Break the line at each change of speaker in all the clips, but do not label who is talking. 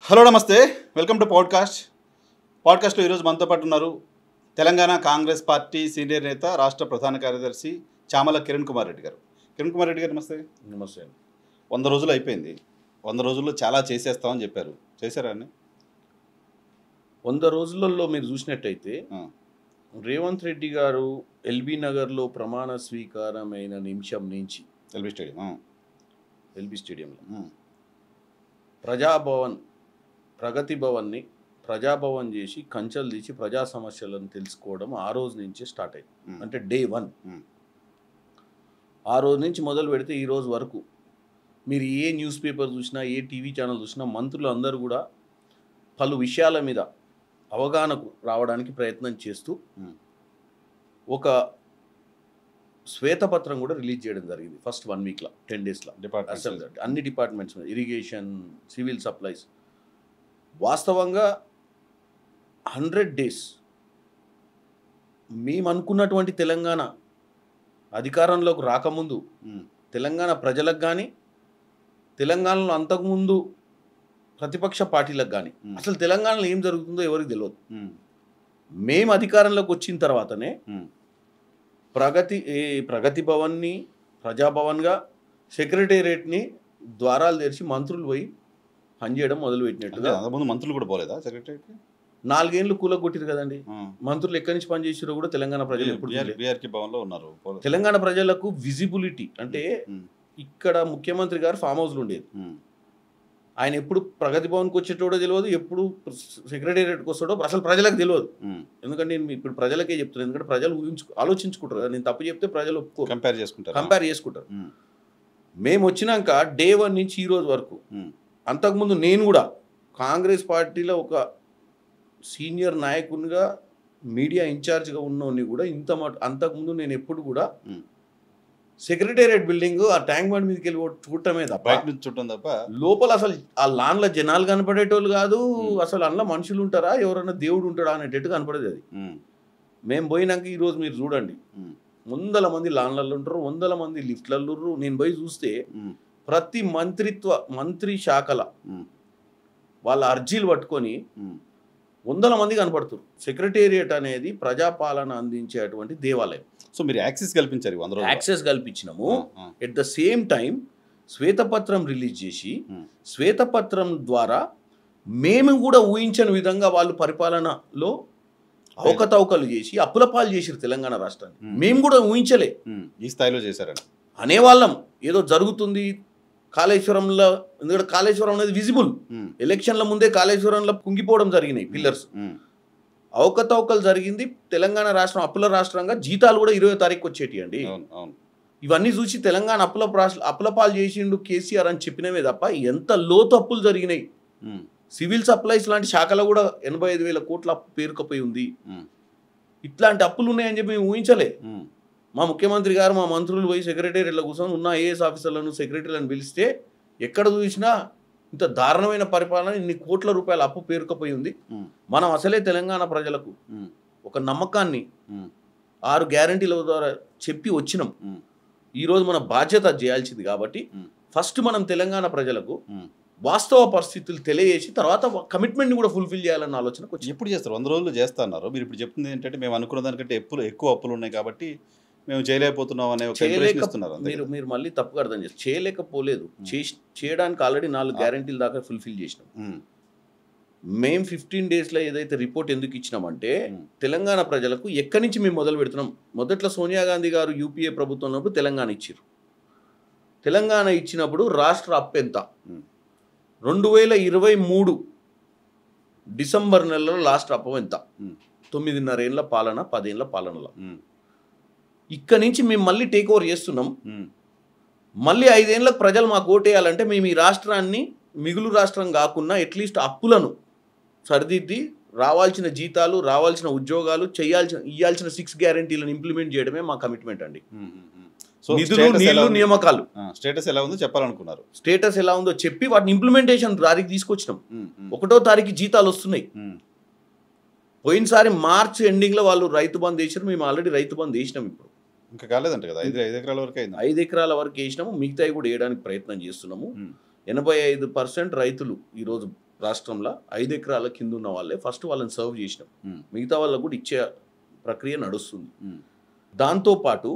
Hello నమస్తే welcome to podcast పాడ్కాస్ట్లో ఈరోజు మనతో పాటు ఉన్నారు తెలంగాణ కాంగ్రెస్ పార్టీ సీనియర్ నేత రాష్ట్ర ప్రధాన కార్యదర్శి చామల కిరణ్ కుమార్ రెడ్డి గారు కిరణ్ కుమార్ రెడ్డి గారు నమస్తే
నమస్తే
వంద రోజులు అయిపోయింది వంద రోజుల్లో చాలా చేసేస్తామని చెప్పారు చేశారా అండి
వంద రోజులలో మీరు చూసినట్టయితే
ఆ.
రేవంత్ రెడ్డి గారు ఎల్బీ నగర్లో ప్రమాణ స్వీకారమైన నిమిషం నుంచి
ఎల్బీ స్టేడియం ఆ.
ఎల్బీ స్టేడియంలో
ఉమ్.
ప్రజాభవన్ ప్రగతి భవన్ని ప్రజాభవన్ చేసి కంచెలు తీసి ప్రజా సమస్యలను తెలుసుకోవడం ఆ రోజు నుంచే స్టార్ట్ అయింది
ఉమ్.
అంటే డే వన్
ఉమ్.
ఆ రోజు నుంచి మొదలు పెడితే ఈ రోజు వరకు మీరు ఏ న్యూస్ పేపర్ చూసినా ఏ టీవీ ఛానల్ చూసినా మంత్రులు అందరూ కూడా పలు విషయాల మీద అవగాహనకు రావడానికి ప్రయత్నం చేస్తూ
ఉమ్.
ఒక శ్వేతపత్రం కూడా రిలీజ్ చేయడం జరిగింది ఫస్ట్ వన్ వీక్లో టెన్ డేస్లో
డిపార్ట్మెంట్
అసలు అన్ని డిపార్ట్మెంట్స్ ఇరిగేషన్ సివిల్ సప్లైస్ వాస్తవంగా హండ్రెడ్ డేస్ మేము అనుకున్నటువంటి తెలంగాణ అధికారంలోకి రాకముందు
ఉమ్.
తెలంగాణ ప్రజలకు కానీ తెలంగాణలో అంతకుముందు ప్రతిపక్ష పార్టీలకు కానీ
ఉమ్.
అసలు తెలంగాణలో ఏం జరుగుతుందో ఎవరికి తెలియదు
ఉమ్.
మేము అధికారంలోకి వచ్చిన తర్వాతనే
ఉమ్.
ప్రగతి ఈ ప్రగతి భవన్ని ప్రజాభవన్గా సెక్రటేరియట్ని ద్వారాలు తెరిచి మంత్రులు పోయి పనిచేయడం
అంటే
మొదలుపెట్టినట్టుగా
అంతకుముందు మంత్రులు కూడా పోలేదా సెక్రటరీకి
నాలుగేళ్లు కూలగొట్టిరు కదండి మంత్రులు ఎక్కడి నుంచి పనిచేసారో కూడా తెలంగాణ ప్రజలు ఎప్పుడు చూడలేదు.
బీఆర్కి భవన్లో ఉన్నారు పోలేదు.
తెలంగాణ ప్రజలకు విజిబిలిటీ అంటే
ఉమ్.
ఇక్కడ ముఖ్యమంత్రి గారు ఫామ్ హౌస్లో ఉండేది
ఉమ్.
ఆయన ఎప్పుడు ప్రగతి భవన్కి వచ్చేటోడో తెలియదు ఎప్పుడు సెక్రటేరియట్కి వస్తాడో అసలు ప్రజలకు తెలియదు
ఉమ్.
ఎందుకంటే నేను ఇప్పుడు ప్రజలకే చెప్తున్నాను ఎందుకంటే ప్రజలు ఊహించు ఆలోచించుకుంటారు కదా నేను తప్పు చెప్తే ప్రజలు ఒప్పుకోరు
కంపేర్ చేసుకుంటారు
కంపేర్ చేసుకుంటారు
ఉమ్.
మేము వచ్చినాక డే వన్ నుంచి ఈ రోజు వరకు
ఉమ్.
అంతకుముందు నేను కూడా కాంగ్రెస్ పార్టీలో ఒక సీనియర్ నాయకునిగా మీడియా ఇన్ఛార్జ్గా ఉన్నోని కూడా ఇంత మటు అంతకుముందు నేను ఎప్పుడు కూడా
ఉమ్.
సెక్రటేరియట్ బిల్డింగ్ ఆ ట్యాంక్ బండ్ మీదకి వెళ్ళి చూడటమే తప్ప
బయట నుంచి చుట్టం తప్ప
లోపల అసలు ఆ లాన్ల జనాలు కనపడేటోళ్ళు కాదు
ఉమ్.
అసలు అందులో మనుషులు ఉంటారా ఎవరన్నా దేవుడు ఉంటాడా అనేటట్టు కనపడేది అది
ఉమ్.
మేము పోయినాక ఈరోజు మీరు చూడండి
ఉమ్.
వందల మంది లాన్లలో ఉంటారు వందల మంది లిఫ్ట్లలో ఉంటారు. నేను పోయి చూస్తే
ఉమ్.
ప్రతి మంత్రిత్వ మంత్రి శాఖల
ఉమ్.
వాళ్ళ అర్జీలు పట్టుకొని
ఉమ్.
వందల మంది కనపడుతారు సెక్రటేరియట్ అనేది ప్రజాపాలన అందించేటువంటి దేవాలయం
సో మీరు యాక్సెస్ కల్పించారు ఈ వంద రోజులు
యాక్సెస్ కల్పించినాము ఎట్ ద సేమ్ టైం శ్వేతపత్రం రిలీజ్ చేసి
Hmm.
శ్వేతపత్రం ద్వారా మేము కూడా ఊహించని విధంగా వాళ్ళు పరిపాలనలో అవకతవకలు చేసి అప్పులపాలు చేసిరు తెలంగాణ రాష్ట్రాన్ని
Hmm.
మేము కూడా ఊహించలే
ఈ స్థాయిలో చేశారండి
అనేవాళ్ళం ఏదో జరుగుతుంది కాళేశ్వరంలో ఎందుకంటే కాళేశ్వరం అనేది విజిబుల్
ఉమ్.
ఎలక్షన్ల ముందే కాళేశ్వరంలో కుంగిపోవడం జరిగినాయి పిల్లర్స్
ఉమ్.
అవకతవకలు జరిగింది తెలంగాణ రాష్ట్రం అప్పుల రాష్ట్రంగా జీతాలు కూడా ఇరవై తారీఖు వచ్చేటి అండి
అవును అవును
ఇవన్నీ చూసి తెలంగాణ అప్పుల రాష్ట్ర అప్పులపాలు చేసిండు కేసీఆర్ అని చెప్పినవే తప్ప ఎంత లోతు అప్పులు జరిగినాయి
ఉమ్.
సివిల్ సప్లైస్ లాంటి శాఖలో కూడా ఎనభై ఐదు వేల కోట్ల అప్పు పేరుకపోయి ఉంది
ఉమ్.
ఇట్లాంటి అప్పులు ఉన్నాయని చెప్పి మేము ఊహించలే
ఉమ్.
మా ముఖ్యమంత్రి గారు మా మంత్రులు పోయి సెక్రటేరియట్లో కూర్చొని ఉన్న ఐఏఎస్ ఆఫీసర్లను సెక్రటరీలను పిలిస్తే ఎక్కడ చూసినా ఇంత దారుణమైన పరిపాలన ఇన్ని కోట్ల రూపాయల అప్పు పేరుకపోయి ఉంది
ఉమ్.
మనం అసలే తెలంగాణ ప్రజలకు
ఉమ్.
ఒక నమ్మకాన్ని
ఉమ్.
ఆరు గ్యారంటీల ద్వారా చెప్పి వచ్చినాం
ఉమ్.
ఈరోజు మన బాధ్యత చేయాల్సింది కాబట్టి
ఉమ్.
ఫస్ట్ మనం తెలంగాణ ప్రజలకు
ఉమ్.
వాస్తవ పరిస్థితులు తెలియజేసి తర్వాత కమిట్మెంట్ని కూడా ఫుల్ఫిల్ చేయాలన్న ఆలోచనకు వచ్చి
ఎప్పుడు చేస్తారు వంద రోజులు చేస్తున్నారు మీరు ఇప్పుడు చెప్తుంది ఏంటంటే మేము అనుకున్న దానికంటే ఎప్పుడు ఎక్కువ అప్పులు ఉన్నాయి కాబట్టి మేము చేయలేకపోతున్నాం అనే ఒక ఇంప్రెషన్
చేయలేక
ఇస్తున్నారు అంతే
మీరు మీరు మళ్ళీ తప్పుగా అర్థం చేస్తారు చేయలేకపోలేదు చేసి చేయడానికి ఆల్రెడీ నాలుగు గ్యారంటీల దాకా ఫుల్ఫిల్ చేసినాం
ఉమ్.
మేము ఫిఫ్టీన్ డేస్లో ఏదైతే రిపోర్ట్ ఎందుకు ఇచ్చినామంటే
ఉమ్.
తెలంగాణ ప్రజలకు ఎక్కడి నుంచి మేము మొదలు పెడుతున్నాం మొదట్లో సోనియా గాంధీ గారు యూపీఏ ప్రభుత్వం ఉన్నప్పుడు తెలంగాణ ఇచ్చారు తెలంగాణ ఇచ్చినప్పుడు రాష్ట్ర అప్పు ఎంత
ఉమ్.
రెండు వేల ఇరవై మూడు డిసెంబర్ నెలలో లాస్ట్ అప్పు ఎంత
ఉమ్.
తొమ్మిదిన్నర ఏళ్ళ పాలన పదేళ్ళ పాలనలో
ఉమ్.
ఇక్కడ నుంచి మేము మళ్ళీ టేక్ ఓవర్ చేస్తున్నాం
ఉమ్.
మళ్ళీ ఐదేళ్ళకు ప్రజలు మాకు ఓటేయాలంటే మేము ఈ రాష్ట్రాన్ని మిగులు రాష్ట్రం కాకుండా అట్లీస్ట్ అప్పులను సరిదిద్ది రావాల్సిన జీతాలు రావాల్సిన ఉద్యోగాలు చేయాల్సిన ఇవ్వాల్సిన సిక్స్ గ్యారంటీలను ఇంప్లిమెంట్ చేయడమే మా కమిట్మెంట్ అండి
ఉమ్. ఉమ్. ఉమ్. సో
నిధులు
స్టేటస్ ఎలా
నీళ్లు
ఉంది?
నియామకాలు
ఆ, స్టేటస్ ఎలా ఉందో చెప్పాలనుకున్నారు
స్టేటస్ ఎలా ఉందో చెప్పి వాటిని ఇంప్లిమెంటేషన్ దారికి తీసుకొచ్చినాం
ఉమ్. ఉమ్.
ఒకటో తారీఖు జీతాలు వస్తున్నాయి
ఉమ్.
పోయినసారి మార్చ్ ఎండింగ్లో వాళ్ళు రైతు బంద్ వేసారు మేము ఆల్రెడీ రైతు బంద్ వేసినాం ఇప్పుడు
ఇంకా కాలేదంట కదా ఐదు ఐదు ఎకరాల వరకు అయింది
ఐదు ఎకరాల వరకు వేసినాము మిగతాయి కూడా వేయడానికి ప్రయత్నం చేస్తున్నాము
ఉమ్.
ఎనభై ఐదు పర్సెంట్ రైతులు ఈరోజు రాష్ట్రంలో ఐదు ఎకరాల కింద ఉన్న వాళ్ళే ఫస్ట్ వాళ్ళని సర్వ్ చేసినాం
ఉమ్,
మిగతా వాళ్ళకు కూడా ఇచ్చే ప్రక్రియ నడుస్తుంది
ఉమ్,
దాంతోపాటు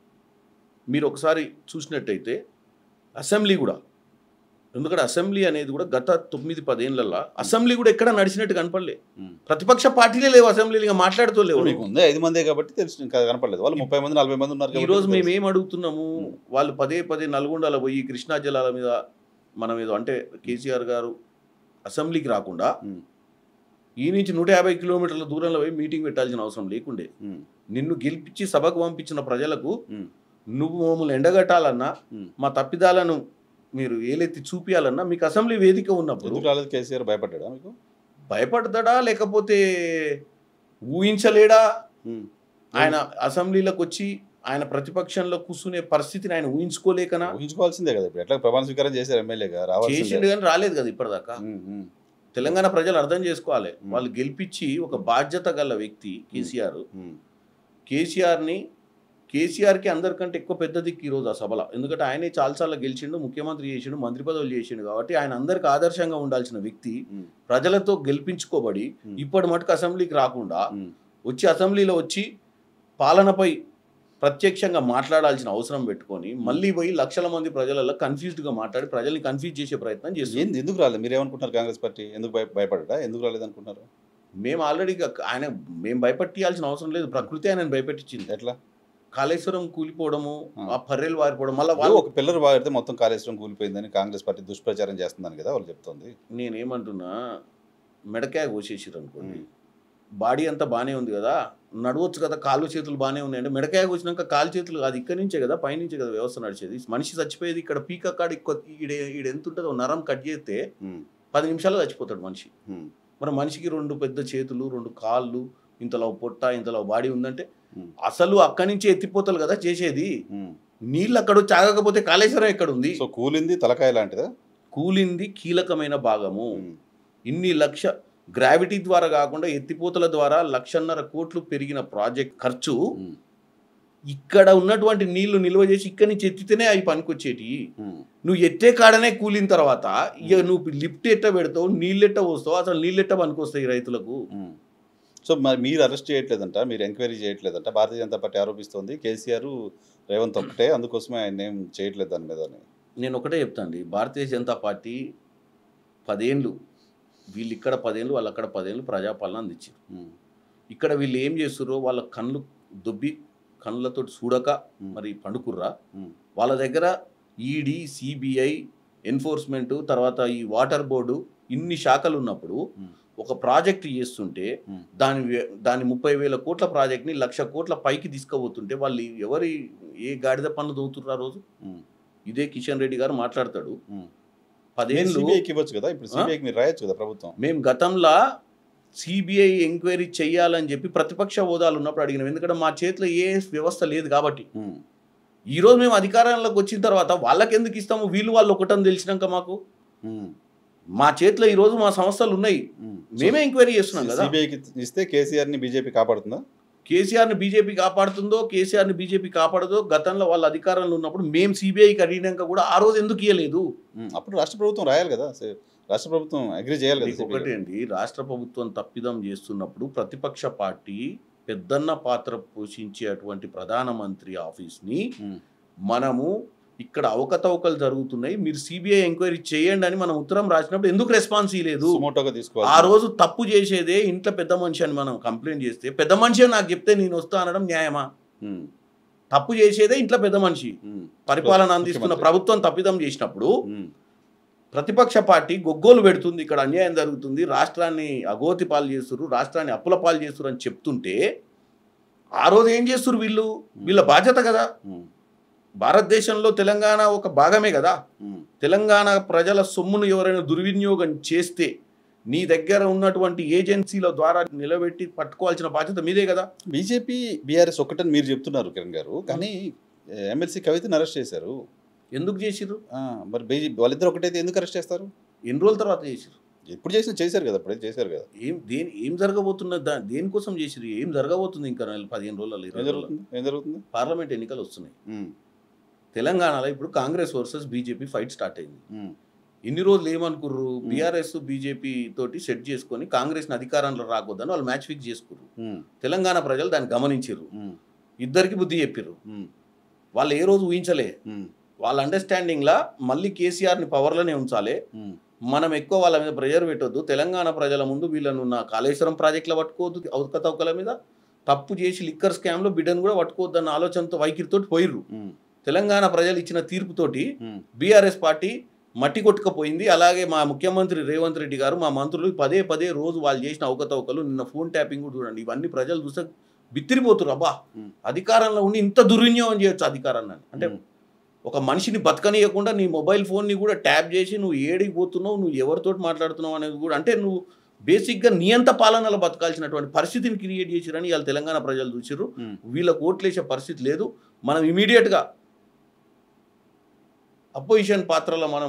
మీరు ఒకసారి చూసినట్టయితే అసెంబ్లీ కూడా ఎందుకంటే అసెంబ్లీ అనేది కూడా గత తొమ్మిది పదేళ్లలో అసెంబ్లీ కూడా ఎక్కడ నడిచినట్టు కనపడలే
ఉమ్.
ప్రతిపక్ష పార్టీలే లేవు అసెంబ్లీలు ఇంకా మాట్లాడుతూ లేవు
మీకు ఉంది ఐదు మందే కాబట్టి తెలుసు ఇంకా కనపడలేదు వాళ్ళు ముప్పై మంది నలభై మంది ఉన్నారు
ఈ
కాబట్టి
రోజు మేము
తెలుసు.
ఏం అడుగుతున్నాము వాళ్ళు పదే పదే నల్గొండలో పోయి కృష్ణా జలాల మీద మనం ఏదో అంటే కేసీఆర్ గారు అసెంబ్లీకి రాకుండా
ఉమ్,
ఈ నుంచి నూట యాభై కిలోమీటర్ల దూరంలో పోయి మీటింగ్ పెట్టాల్సిన అవసరం లేకుండే
ఉమ్,
నిన్ను గెలిపించి సభకు పంపించిన ప్రజలకు
ఉమ్,
నువ్వు మమ్మల్ని ఎండగట్టాలన్నా
ఉమ్.
మా తప్పిదాలను మీరు ఏలెత్తి చూపియాలన్నా మీకు అసెంబ్లీ వేదిక ఉన్నప్పుడు
ఎందుకు రాలేదు కేసీఆర్ భయపడ్డా మీకు
భయపడతాడా లేకపోతే ఊహించలేడా
ఉమ్,
ఆయన అసెంబ్లీలోకి వచ్చి ఆయన ప్రతిపక్షంలో కూర్చునే పరిస్థితిని ఆయన ఊహించుకోలేకనా
ఊహించుకోవాల్సిందే కదా ఇప్పుడు ఎట్లా ప్రమాణ స్వీకారం చేశారు ఎమ్మెల్యేగా రావాల్సిందే
చేసిండు కానీ రాలేదు కదా ఇప్పటిదాకా
ఉమ్, ఉమ్,
తెలంగాణ ప్రజలు అర్థం చేసుకోవాలి
Hmm.
వాళ్ళు గెలిపించి ఒక బాధ్యత గల వ్యక్తి కేసీఆర్
ఉమ్,
కేసీఆర్ని కేసీఆర్కి అందరికంటే ఎక్కువ పెద్ద దిక్కు ఈరోజు ఆ సభలో ఎందుకంటే ఆయనే చాలాసార్లు గెలిచిండు ముఖ్యమంత్రి చేసిండు మంత్రి పదవులు చేసిండు కాబట్టి ఆయన అందరికి ఆదర్శంగా ఉండాల్సిన వ్యక్తి
ఉమ్,
ప్రజలతో గెలిపించుకోబడి
Hmm.
ఇప్పటి మటుకు అసెంబ్లీకి రాకుండా
ఉమ్,
వచ్చి అసెంబ్లీలో వచ్చి పాలనపై ప్రత్యక్షంగా మాట్లాడాల్సిన అవసరం పెట్టుకొని మళ్ళీ పోయి లక్షల మంది ప్రజలలో కన్ఫ్యూజ్డ్గా మాట్లాడి ప్రజల్ని కన్ఫ్యూజ్ చేసే ప్రయత్నం చేస్తుంది
ఏంది ఎందుకు రాలేదు మీరు ఏమనుకుంటున్నారు కాంగ్రెస్ పార్టీ ఎందుకు భయ భయపడ్డా ఎందుకు రాలేదు అనుకుంటున్నారు
మేము ఆల్రెడీ ఆయన మేము భయపెట్టియాల్సిన అవసరం లేదు ప్రకృతి ఆయన భయపెట్టించింది
ఎట్లా
కాళేశ్వరం కూలిపోవడము
ఆ.
ఆ పర్రెలు వారిపోవడం మళ్ళీ
వాళ్ళు
వాళ్ళు
ఒక పిల్లర్ వాడితే మొత్తం కాళేశ్వరం కూలిపోయిందని కాంగ్రెస్ పార్టీ దుష్ప్రచారం చేస్తుందని కదా వాళ్ళు చెప్తోంది
నేనేమంటున్నా మెడకాయ కోసేసిరు అనుకోండి
ఉమ్,
బాడీ అంతా బాగానే ఉంది కదా నడవచ్చు కదా కాళ్ళు చేతులు బాగానే ఉన్నాయి అంటే మెడకాయ కోసినాక కాలు చేతులు కాదు ఇక్కడి నుంచే కదా పైనుంచే కదా వ్యవస్థ నడిచేది మనిషి చచ్చిపోయేది ఇక్కడ పీక కాడ ఎక్కువ ఈడ ఈడ ఎంత ఉంటుందో నరం కట్ చేస్తే
ఉమ్,
పది నిమిషాల్లో చచ్చిపోతాడు మనిషి
ఉమ్,
మరి మనిషికి రెండు పెద్ద చేతులు రెండు కాళ్ళు ఇంతలో పొట్ట ఇంతలో బాడీ ఉందంటే
ఉమ్,
అసలు అక్కడి నుంచి ఎత్తిపోతారు కదా చేసేది
ఉమ్.
నీళ్ళు అక్కడ వచ్చి ఆగకపోతే కాళేశ్వరం ఎక్కడ ఉంది
సో కూలింది తలకాయ లాంటిదా
కూలింది కీలకమైన భాగము
ఉమ్,
ఇన్ని లక్ష గ్రావిటీ ద్వారా కాకుండా ఎత్తిపోతల ద్వారా లక్షన్నర కోట్లు పెరిగిన ప్రాజెక్ట్ ఖర్చు
ఉమ్,
ఇక్కడ ఉన్నటువంటి నీళ్లు నిల్వ చేసి ఇక్కడి నుంచి ఎత్తితేనే అవి పనికొచ్చేటి
ఉమ్,
నువ్వు ఎత్తే కాడనే కూలిన తర్వాత ఇక నువ్వు లిఫ్ట్ ఎట్ట పెడతావు నీళ్ళు ఎట్ట పోస్తావు అసలు నీళ్ళు ఎట్ట పనికొస్తాయి రైతులకు
ఉమ్. సో మరి మీరు అరెస్ట్ చేయట్లేదంట మీరు ఎంక్వైరీ చేయట్లేదంట భారతీయ జనతా పార్టీ ఆరోపిస్తోంది కేసీఆర్ రేవంత్ ఒక్కటే అందుకోసమే ఆయన ఏం చేయట్లేదు దాని మీద అని
నేను ఒకటే చెప్తాండి భారతీయ జనతా పార్టీ పదేళ్ళు వీళ్ళు ఇక్కడ పదేళ్ళు వాళ్ళు అక్కడ పదేళ్ళు ప్రజాపాలన అందించారు
ఉమ్,
ఇక్కడ వీళ్ళు ఏం చేస్తుర్రో వాళ్ళ కళ్ళు దుబ్బి కళ్ళతో చూడక
ఉమ్,
మరి పండుకుర్రా
ఉమ్,
వాళ్ళ దగ్గర ఈడీ సిబిఐ ఎన్ఫోర్స్మెంట్ తర్వాత ఈ వాటర్ బోర్డు ఇన్ని శాఖలు ఉన్నప్పుడు
ఉమ్.
ఒక ప్రాజెక్ట్ చేస్తుంటే
ఉమ్.
దాని వే- దాని ముప్పై వేల కోట్ల ప్రాజెక్ట్ని లక్ష కోట్ల పైకి తీసుకుపోతుంటే వాళ్ళు ఎవరి ఏ గాడిద పనులు దోతుర్రు ఆ రోజు
ఉమ్,
ఇదే కిషన్ రెడ్డి గారు మాట్లాడతాడు
ఉమ్.
పదేళ్ళు
సిబిఐకి ఇవ్వచ్చు కదా ఇప్పుడు సిబిఐకి మీరు రాయొచ్చు కదా ప్రభుత్వం
మేము గతంలో సిబిఐ ఎంక్వైరీ చేయాలని చెప్పి ప్రతిపక్ష హోదాలు ఉన్నప్పుడు అడిగినాం ఎందుకంటే మా చేతిలో ఏ వ్యవస్థ లేదు కాబట్టి
ఉమ్,
ఈ రోజు మేము అధికారంలోకి వచ్చిన తర్వాత వాళ్ళకి ఎందుకు ఇస్తాము వీళ్ళు వాళ్ళు ఒకటని తెలిసినాక మాకు
ఉమ్,
మా చేతిలో ఈ రోజు మా సంస్థలు ఉన్నాయి
ఉమ్.
మేమే ఎంక్వైరీ చేస్తున్నాం కదా
సిబిఐకి ఇస్తే కేసీఆర్ ని బీజేపీ కాపాడుతుందా
కేసీఆర్ని బీజేపీ కాపాడుతుందో కేసీఆర్ని బీజేపీ కాపాడదో గతంలో వాళ్ళ అధికారంలో ఉన్నప్పుడు మేము సిబిఐకి అడిగినాక కూడా ఆ రోజు ఎందుకు ఇవ్వలేదు
ఉమ్, అప్పుడు రాష్ట్ర ప్రభుత్వం రాయాలి కదా సే- రాష్ట్ర ప్రభుత్వం అగ్రి చేయాలి కదా
మీకు
CBI
ఒకటి అండి రాష్ట్ర ప్రభుత్వం తప్పిదం చేస్తున్నప్పుడు ప్రతిపక్ష పార్టీ పెద్దన్న పాత్ర పోషించే అటువంటి ప్రధానమంత్రి ఆఫీస్ని
ఉమ్,
మనము ఇక్కడ అవకతవకలు జరుగుతున్నాయి మీరు సిబిఐ ఎంక్వైరీ చేయండి అని మనం ఉత్తరం రాసినప్పుడు ఎందుకు రెస్పాన్స్ ఇవ్వలేదు
సుమోటోగా
ఆ
తీసుకోవాలి
రోజు తప్పు చేసేదే ఇంట్లో పెద్ద మనిషి అని మనం కంప్లైంట్ చేస్తే పెద్ద మనిషి అని నాకు చెప్తే నేను వస్తా అనడం న్యాయమా
ఉమ్,
తప్పు చేసేదే ఇంట్లో పెద్ద మనిషి
ఉమ్,
పరిపాలన అందిస్తున్న
ముఖ్యమంత్రి.
ప్రభుత్వం తప్పిదం చేసినప్పుడు
ఉమ్,
ప్రతిపక్ష పార్టీ గొగ్గోలు పెడుతుంది ఇక్కడ అన్యాయం జరుగుతుంది రాష్ట్రాన్ని అగోతి పాలు చేస్తున్నారు రాష్ట్రాన్ని అప్పుల పాలు చేస్తున్నారు అని చెప్తుంటే ఆ రోజు ఏం చేస్తున్నారు వీళ్ళు వీళ్ళ బాధ్యత కదా
ఉమ్,
భారతదేశంలో తెలంగాణ ఒక భాగమే కదా
ఉమ్,
తెలంగాణ ప్రజల సొమ్మును ఎవరైనా దుర్వినియోగం చేస్తే నీ దగ్గర ఉన్నటువంటి ఏజెన్సీల ద్వారా నిలబెట్టి పట్టుకోవాల్సిన బాధ్యత మీదే కదా
బీజేపీ బీఆర్ఎస్ ఒక్కటని మీరు చెప్తున్నారు కిరణ్ గారు కానీ ఎమ్మెల్సీ కవితను అరెస్ట్ చేశారు
ఎందుకు చేసిర్రు
ఆ, మరి బీజేపీ వాళ్ళిద్దరు ఒకటైతే ఎందుకు అరెస్ట్ చేస్తారు
ఎన్ని రోజుల తర్వాత చేసిర్రు
ఎప్పుడు చేసిన చేశారు కదా అప్పుడే చేశారు కదా
ఏం దేని ఏం జరగబోతున్నది దా దేనికోసం చేసిర్రు ఏం జరగబోతుంది ఇంకా నెల- పదిహేను రోజులు
ఏం
ఇరవై రోజుల్లో?
జరుగుతుంది ఏం జరుగుతుంది
పార్లమెంట్ ఎన్నికలు వస్తున్నాయి
ఉమ్,
తెలంగాణలో ఇప్పుడు Congress versus BJP fight start అయింది
ఉమ్,
ఇన్ని రోజులు ఏమనుకుర్రు
Hmm.
బీఆర్ఎస్ బీజేపీ తోటి సెట్ చేసుకొని కాంగ్రెస్ని అధికారంలో రాకూడదని వాళ్ళు మ్యాచ్ ఫిక్స్ చేసుకుర్రు
ఉమ్,
తెలంగాణ ప్రజలు దాన్ని గమనించారు
ఉమ్,
ఇద్దరికి బుద్ధి చెప్పిర్రు
ఉమ్,
వాళ్ళు ఏ రోజు ఊహించలే
ఉమ్,
వాళ్ళ అండర్స్టాండింగ్లా మళ్ళీ కేసీఆర్ని పవర్లోనే ఉంచాలి
ఉమ్,
మనం ఎక్కువ వాళ్ళ మీద ప్రెజర్ పెట్టొద్దు తెలంగాణ ప్రజల ముందు వీళ్ళను ఉన్న కాళేశ్వరం ప్రాజెక్టులో పట్టుకోవద్దు అవకతవకల మీద తప్పు చేసి లిక్కర్ స్కామ్లో బిడ్డను కూడా పట్టుకోవద్దు అన్న ఆలోచనతో వైఖరితో పోయిర్రు
ఉమ్,
తెలంగాణ ప్రజలు ఇచ్చిన తీర్పుతోటి
ఉమ్,
బీఆర్ఎస్ పార్టీ మట్టి కొట్టుకపోయింది అలాగే మా ముఖ్యమంత్రి రేవంత్ రెడ్డి గారు మా మంత్రులు పదే పదే రోజు వాళ్ళు చేసిన అవకతవకలు నిన్న ఫోన్ ట్యాపింగ్ కూడా చూడండి ఇవన్నీ ప్రజలు చూస్తే బిత్తిరిపోతున్నారు అబ్బా
ఉమ్.
అధికారంలో ఉండి ఇంత దుర్వినియోగం చేయొచ్చు అధికారాన్ని అని. అంటే
ఉమ్,
ఒక మనిషిని బతకనీయకుండా నీ మొబైల్ ఫోన్ని కూడా ట్యాప్ చేసి నువ్వు ఏడికి పోతున్నావు నువ్వు ఎవరితోటి మాట్లాడుతున్నావు అనేది కూడా అంటే నువ్వు బేసిక్గా నియంత పాలనలో బతకాల్సినటువంటి పరిస్థితిని క్రియేట్ చేసిరని ఇవాళ తెలంగాణ ప్రజలు చూసిర్రు
ఉమ్,
వీళ్ళకు ఓట్లేసే పరిస్థితి లేదు మనం ఇమీడియట్గా అపోజిషన్ పాత్రలో మనం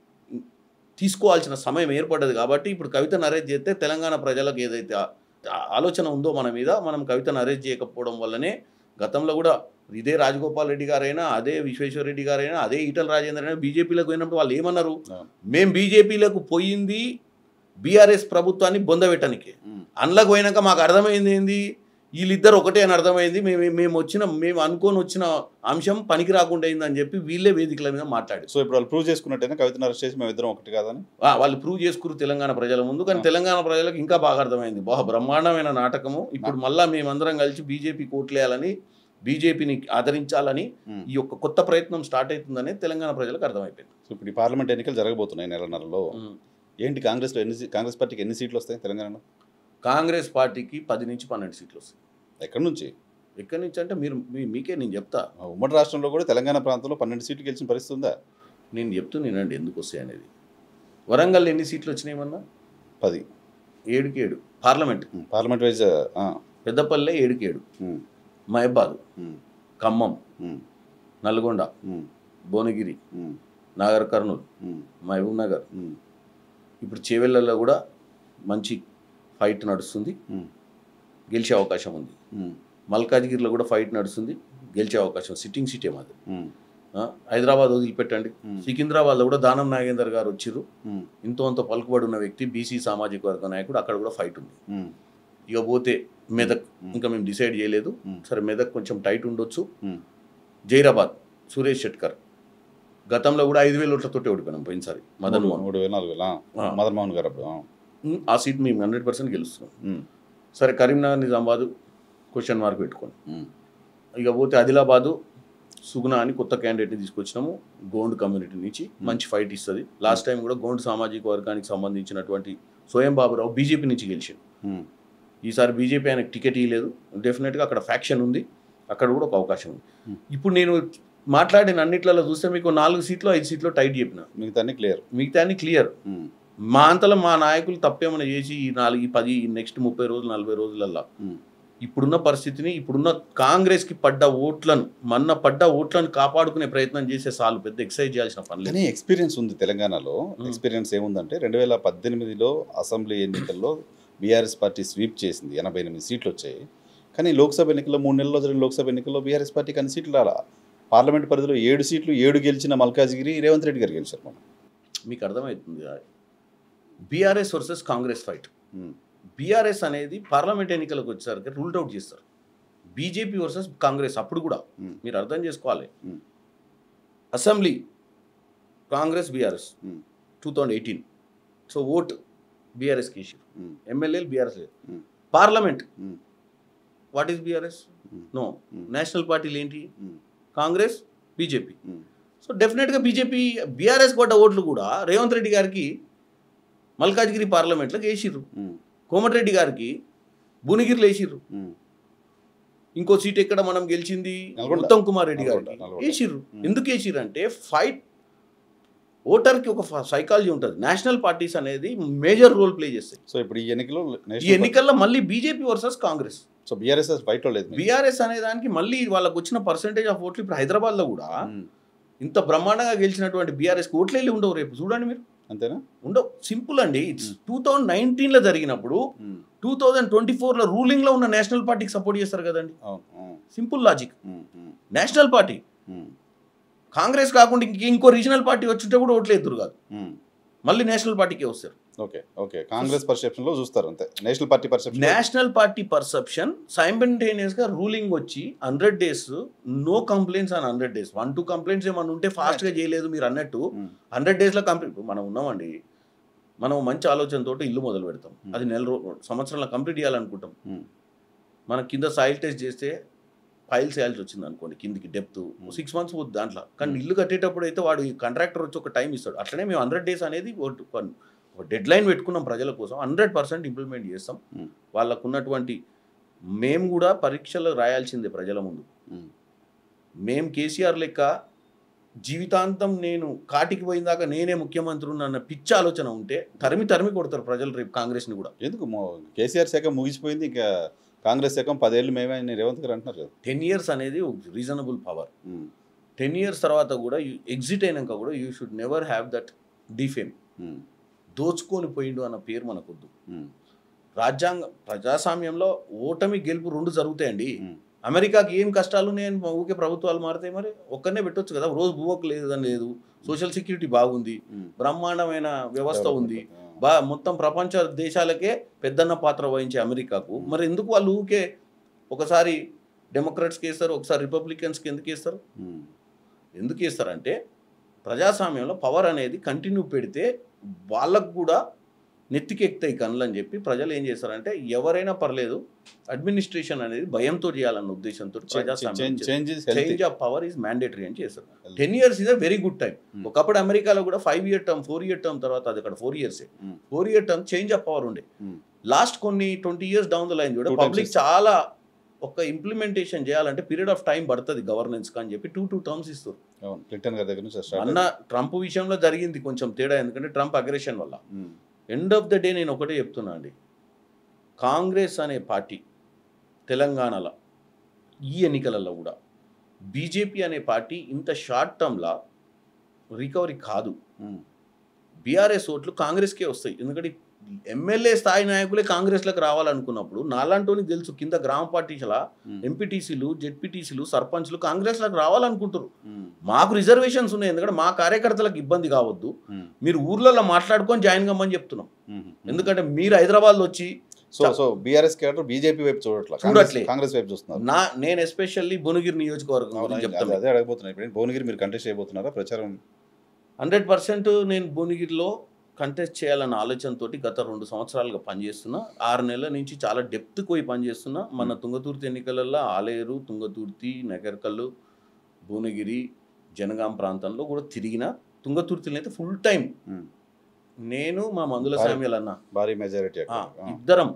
తీసుకోవాల్సిన సమయం ఏర్పడ్డది కాబట్టి ఇప్పుడు కవితను అరెస్ట్ చేస్తే తెలంగాణ ప్రజలకు ఏదైతే ఆ- ఆ ఆలోచన ఉందో మన మీద మనం కవితను అరెస్ట్ చేయకపోవడం వల్లనే గతంలో కూడా ఇదే రాజగోపాల్ రెడ్డి గారైనా అదే విశ్వేశ్వర రెడ్డి గారైనా అదే ఈటల రాజేందర్ అయినా బీజేపీలకు పోయినప్పుడు వాళ్ళు ఏమన్నారు
అవును.
మేం బీజేపీలకు పోయింది బీఆర్ఎస్ ప్రభుత్వాన్ని బొందబెట్టడానికి
ఉమ్,
అందులోకి పోయినాక మాకు అర్థమైంది ఏంది వీళ్ళిద్దరు ఒకటే అని అర్థమైంది మేము మేము వచ్చిన మేము అనుకొని వచ్చిన అంశం పనికి రాకుండా అయిందని చెప్పి వీళ్ళే వేదికల మీద మాట్లాడి
సో ఇప్పుడు వాళ్ళు ప్రూవ్ చేసుకున్నట్టేనా కవితను అరెస్ట్ చేసి మేము ఇద్దరం ఒకటి కాదని
వాళ్ళు ప్రూవ్ చేసుకురు తెలంగాణ ప్రజల ముందు కానీ
ఆ.
తెలంగాణ ప్రజలకు ఇంకా బాగా అర్థమైంది బహు బ్రహ్మాండమైన నాటకము ఇప్పుడు మళ్ళా మేమందరం కలిసి బీజేపీ కోట్లేయాలని బీజేపీని ఆదరించాలని
ఉమ్.
ఈ యొక్క కొత్త ప్రయత్నం స్టార్ట్ అవుతుందని తెలంగాణ ప్రజలకు అర్థమైపోయింది
సో ఇప్పుడు ఈ పార్లమెంట్ ఎన్నికలు జరగబోతున్నాయి నెలన్నరలో ఏంటి కాంగ్రెస్లో ఎన్ని సీ- కాంగ్రెస్ పార్టీకి ఎన్ని సీట్లు వస్తాయి తెలంగాణలో
కాంగ్రెస్ పార్టీకి పది నుంచి పన్నెండు సీట్లు వస్తాయి
ఎక్కడి నుంచి
ఎక్కడి నుంచి అంటే మీరు మీ- మీకే నేను చెప్తా
ఆ ఉమ్మడి రాష్ట్రంలో కూడా తెలంగాణ ప్రాంతంలో పన్నెండు సీట్లు గెలిచిన పరిస్థితి ఉందా
నేను చెప్తూ నేనండి ఎందుకు వస్తాయి అనేది వరంగల్ ఎన్ని సీట్లు వచ్చినాయమన్నా
పది
ఏడుకి ఏడు పార్లమెంట్
ఉమ్, పార్లమెంట్ వైజ్ ఆ,
పెద్దపల్లె ఏడుకి ఏడు
ఉమ్,
మహబాద్
ఉమ్,
ఖమ్మం
ఉమ్,
నల్గొండ
ఉమ్,
భువనగిరి
ఉమ్,
నాగర్ కర్నూలు
ఉమ్,
మహబూబ్ నగర్
ఉమ్,
ఇప్పుడు చేవెళ్ళలో కూడా మంచి ఫైట్ నడుస్తుంది
ఉమ్,
గెలిచే అవకాశం ఉంది
ఉమ్,
మల్కాజ్గిరిలో కూడా ఫైట్ నడుస్తుంది గెలిచే అవకాశం సిట్టింగ్ సీటే మాది
ఉమ్,
ఆ, హైదరాబాద్ వదిలిపెట్టండి
ఉమ్,
సికింద్రాబాద్లో కూడా దానం నాగేందర్ గారు వచ్చిర్రు
ఉమ్,
ఇంతో అంత పలుకుబడి ఉన్న వ్యక్తి బీసీ సామాజిక వర్గ నాయకుడు అక్కడ కూడా ఫైట్ ఉంది
ఉమ్,
ఇక పోతే మెదక్
ఉమ్.
ఇంకా మేము డిసైడ్ చేయలేదు
ఉమ్.
సరే మెదక్ కొంచెం టైట్ ఉండొచ్చు
ఉమ్,
జైరాబాద్ సురేష్ షెట్కర్ గతంలో కూడా ఐదు వేల ఓట్లతోటి ఓడిపోయినాం పోయినసారి మదన్
మూడు
మోహన్
మూడు వేల నాలుగు వేల ఆ,
ఆ.
మదన్ మోహన్ గారు అప్పుడు ఆ,
ఉమ్, ఆ సీట్ మేము హండ్రెడ్ పర్సెంట్ గెలుస్తున్నాం
ఉమ్,
సరే కరీంనగర్ నిజామాబాద్ క్వశ్చన్ మార్క్ పెట్టుకోండి
ఉమ్,
ఇక పోతే ఆదిలాబాదు సుగుణ అని కొత్త క్యాండిడేట్ని తీసుకొచ్చినాము గోండ్ కమ్యూనిటీ నుంచి మంచి ఫైట్ ఇస్తుంది లాస్ట్ టైం కూడా గోండ్ సామాజిక వర్గానికి సంబంధించినటువంటి స్వయం బాబురావు బీజేపీ నుంచి గెలిచాడు
ఉమ్,
ఈసారి బీజేపీ ఆయనకు టికెట్ ఇవ్వలేదు డెఫినెట్గా అక్కడ ఫ్యాక్షన్ ఉంది అక్కడ కూడా ఒక అవకాశం ఉంది
Hmm.
ఇప్పుడు నేను మాట్లాడిన అన్నిట్లలో చూస్తే మీకు నాలుగు సీట్లు ఐదు సీట్లు టైట్ చెప్పిన
మిగతా అన్ని క్లియర్
మిగతా అన్ని క్లియర్
ఉమ్,
మా అంతలో మా నాయకులు తప్పేమైనా చేసి ఈ నాలుగు ఈ పది నెక్స్ట్ ముప్పై రోజులు నలభై రోజులల్లా
ఉమ్,
ఇప్పుడున్న పరిస్థితిని ఇప్పుడున్న కాంగ్రెస్కి పడ్డ ఓట్లను మొన్న పడ్డ ఓట్లను కాపాడుకునే ప్రయత్నం చేసే సాలు పెద్ద ఎక్సైజ్ చేయాల్సిన పని లేదు
కానీ ఎక్స్పీరియన్స్ ఉంది తెలంగాణలో
ఉమ్.
ఎక్స్పీరియన్స్ ఏముందంటే రెండు వేల పద్దెనిమిదిలో అసెంబ్లీ ఎన్నికల్లో బీఆర్ఎస్ పార్టీ స్వీప్ చేసింది ఎనభై ఎనిమిది సీట్లు వచ్చాయి కానీ లోక్సభ ఎన్నికల్లో మూడు నెలల్లో జరిగిన లోక్సభ ఎన్నికల్లో బీఆర్ఎస్ పార్టీకి అన్ని సీట్లు రాలా పార్లమెంట్ పరిధిలో ఏడు సీట్లు ఏడు గెలిచిన మల్కాజ్గిరి రేవంత్ రెడ్డి గారు గెలిచారు మనం
మీకు అర్థమవుతుంది BRS versus Congress fight
um,
BRS అనేది పార్లమెంట్ ఎన్నికలకు వచ్చేసరికి రూల్డ్ అవుట్ చేస్తారు బీజేపీ వర్సెస్ కాంగ్రెస్ అప్పుడు కూడా
ఉమ్,
మీరు అర్థం చేసుకోవాలి
um.
Assembly Congress BRS
um,
two thousand eighteen so vote బీఆర్ఎస్కి వేసారు
ఉమ్,
ఎమ్మెల్యేలు బీఆర్ఎస్ లేదు
um.
Parliament
um,
what is BRS
um,
no
um,
national పార్టీలు ఏంటి
um,
Congress BJP
um,
so డెఫినెట్గా బీజేపీ బీఆర్ఎస్ కొట్ట ఓట్లు కూడా రేవంత్ రెడ్డి గారికి మల్కాజ్గిరి పార్లమెంట్లోకి వేసిర్రు
ఉమ్,
కోమటిరెడ్డి గారికి భువనగిరిలో వేసిర్రు
ఉమ్,
ఇంకో సీట్ ఎక్కడ మనం గెలిచింది
నల్గొండ.
ఉత్తమ్ కుమార్ రెడ్డి
నల్గొండ,
గారికి
నల్గొండ.
వేసిర్రు
ఉమ్.
ఎందుకు వేసిర్రు అంటే ఫైట్ ఓటర్కి ఒక సైకాలజీ ఉంటుంది నేషనల్ పార్టీస్ అనేది మేజర్ రోల్ ప్లే చేస్తాయి
సో ఇప్పుడు ఈ ఎన్నికలో
ఈ
నేషనల్ పార్టీ-
ఎన్నికల్లో మళ్ళీ BJP versus Congress
so BRS ఫైట్లో లేదు మీకు.
బీఆర్ఎస్ అనే దానికి మళ్ళీ వాళ్ళకి వచ్చిన పర్సంటేజ్ ఆఫ్ ఓట్లు ఇప్పుడు హైదరాబాద్లో కూడా
ఉమ్,
ఇంత బ్రహ్మాండంగా గెలిచినటువంటి బీఆర్ఎస్కి ఓట్లు వెళ్ళి ఉండవు రేపు చూడండి మీరు
అంతేనా
ఉండవు సింపుల్ అండి ఇట్స్
Hmm.
టూ థౌజండ్ నైన్టీన్లో జరిగినప్పుడు
ఉమ్,
టూ థౌజండ్ ట్వంటీ ఫోర్లో రూలింగ్లో ఉన్న నేషనల్ పార్టీకి సపోర్ట్ చేస్తారు కదండి
అవును um,
simple logic
um, um,
national party
um,
Congress కాకుండా ఇంక ఇంకో రీజనల్ పార్టీ వచ్చుంటే కూడా ఓట్లు ఎదురు కాదు
ఉమ్,
మళ్ళీ నేషనల్ పార్టీకే వస్తారు
ఓకే ఓకే కాంగ్రెస్ పర్సెప్షన్ లో చూస్తారు అంతే national party perception
national party perception గా రూలింగ్ వచ్చి హండ్రెడ్ డేస్ నో కంప్లైంట్స్ అని hundred days one two complaints ఏమన్నా ఉంటే fast గా చేయలేదు మీరు అన్నట్టు హండ్రెడ్ డేస్లో కంప్లీట్ మనం ఉన్నామండి మనం మంచి ఆలోచనతో ఇల్లు మొదలు పెడతాం
Hmm.
అది నెల రో సంవత్సరంలో కంప్లీట్ చేయాలనుకుంటాం
Hmm.
మన కింద సాయిల్ టెస్ట్ చేస్తే ఫైల్స్ వేయాల్సి వచ్చింది అనుకోండి కిందికి డెప్త్
Hmm.
సిక్స్ మంత్స్ పోతుంది దాంట్లో కానీ
Hmm.
ఇల్లు కట్టేటప్పుడు అయితే వాడు కాంట్రాక్టర్ వచ్చి ఒక టైం ఇస్తాడు అట్లనే మేము హండ్రెడ్ డేస్ అనేది ఒక డెడ్ లైన్ పెట్టుకున్నాం ప్రజల కోసం హండ్రెడ్ పర్సెంట్ ఇంప్లిమెంట్ చేస్తాం
Hmm.
వాళ్ళకు ఉన్నటువంటి మేము కూడా పరీక్షలు రాయాల్సిందే ప్రజల ముందు మేము కేసీఆర్ లెక్క జీవితాంతం నేను కాటికి పోయిన దాకా నేనే ముఖ్యమంత్రి అన్న పిచ్చి ఆలోచన ఉంటే తరిమి తరిమి కొడతారు ప్రజలు రేపు కాంగ్రెస్ని కూడా
ఎందుకు మో- కేసీఆర్ శాఖ ముగిసిపోయింది ఇంకా కాంగ్రెస్ శాఖ పదేళ్ళు మేమే అని రేవంత్ గారు అంటున్నారు కదా
టెన్ ఇయర్స్ అనేది reasonable power
um,
ten years తర్వాత కూడా ఎగ్జిట్ అయినాక కూడా you should never have that defame
um,
దోచుకొని పోయిండు అన్న పేరు మనకొద్దు
ఉమ్,
రాజ్యాంగ ప్రజాస్వామ్యంలో ఓటమి గెలుపు రెండు జరుగుతాయండి
ఉమ్,
అమెరికాకి ఏం కష్టాలు ఉన్నాయని ఊకే ప్రభుత్వాలు మారుతాయి మరి ఒక్కనే పెట్టొచ్చు కదా రోజు భూవకు లేదు అని లేదు సోషల్ సెక్యూరిటీ బాగుంది
ఉమ్.
బ్రహ్మాండమైన వ్యవస్థ ఉంది
ఆ,
బా మొత్తం ప్రపంచ దేశాలకే పెద్దన్న పాత్ర వహించే అమెరికాకు మరి ఎందుకు వాళ్ళు ఊకే ఒకసారి డెమోక్రాట్స్కి వేస్తారు ఒకసారి రిపబ్లికన్స్కి ఎందుకు వేస్తారు
ఉమ్,
ఎందుకు వేస్తారంటే ప్రజాస్వామ్యంలో పవర్ అనేది కంటిన్యూ పెడితే వాళ్ళకు కూడా నెత్తికెక్కుతాయి కనులు అని చెప్పి ప్రజలు ఏం చేస్తారంటే ఎవరైనా పర్లేదు అడ్మినిస్ట్రేషన్ అనేది భయంతో చేయాలన్న ఉద్దేశంతో ప్రజాస్వామ్యం
change change is healthy
change of power is mandatory అని చేస్తారు ten years is a very good time
Hmm.
ఒకప్పుడు అమెరికాలో కూడా five year term four year term తర్వాత అది అక్కడ four years
Hmm.
Four year term change of power ఉండే
Hmm.
Last కొన్ని twenty years down the line కూడా
Two times
పబ్లిక్
ఇస్తారు.
చాలా ఒక ఇంప్లిమెంటేషన్ చేయాలంటే పీరియడ్ ఆఫ్ టైం పడుతుంది గవర్నెన్స్ అని చెప్పి టూ టూ టర్మ్స్ ఇస్తారు
అవును క్లింటన్ గారి దగ్గర నుంచి స్టార్ట్
అన్న ట్రంప్ విషయంలో జరిగింది కొంచెం తేడా ఎందుకంటే ట్రంప్ అగ్రెషన్ వల్ల
um,
end of the day నేను ఒకటే చెప్తున్నా అండి కాంగ్రెస్ అనే పార్టీ తెలంగాణలో ఈ ఎన్నికలలో కూడా బీజేపీ అనే పార్టీ ఇంత షార్ట్ టర్మ్లా రికవరీ కాదు
ఉమ్,
బీఆర్ఎస్ ఓట్లు కాంగ్రెస్కే వస్తాయి ఎందుకంటే ఎమ్మెల్యే స్థాయి నాయకులే కాంగ్రెస్లోకి రావాలనుకున్నప్పుడు నాలాంటోని తెలుసు కింద గ్రామ పార్టీలా
ఉమ్,
ఎంపీటీసీలు జెడ్పీటీసీలు సర్పంచ్లు కాంగ్రెస్లోకి రావాలనుకుంటారు
ఉమ్,
మాకు రిజర్వేషన్స్ ఉన్నాయి ఎందుకంటే మా కార్యకర్తలకు ఇబ్బంది కావద్దు
ఉమ్,
మీరు ఊర్లలో మాట్లాడుకొని జాయిన్ కమ్మని చెప్తున్నాం
ఉమ్, ఉమ్.
ఎందుకంటే మీరు హైదరాబాద్లో వచ్చి
so so BRS cadre BJP వైపు చూడట్లా
చూడట్లే.
కాంగ్రెస్- కాంగ్రెస్ వైపు చూస్తున్నారు
నా నేను ఎస్పెషల్లీ భువనగిరి నియోజకవర్గం
అవునా?
గురించి
అదే
చెప్తాను
అదే అడగబోతున్నా ఇప్పుడు భువనగిరి మీరు కంటెస్ట్ చేయబోతున్నారా ప్రచారం
హండ్రెడ్ పర్సెంట్ నేను భువనగిరిలో కంటెస్ట్ చేయాలన్న ఆలోచనతోటి గత రెండు సంవత్సరాలుగా పనిచేస్తున్నా ఆరు నెలల నుంచి చాలా డెప్త్ పోయి పనిచేస్తున్నా మన తుంగతుర్తి ఎన్నికలలో ఆలేరు తుంగతుర్తి నగర్కల్లు భువనగిరి జనగాం ప్రాంతంలో కూడా తిరిగిన తుంగతుర్తిని అయితే ఫుల్ టైం
ఉమ్,
నేను మా మందుల
భారీ-
సామ్యాలు అన్న
భారీ మెజారిటీ
ఆ, ఇద్దరం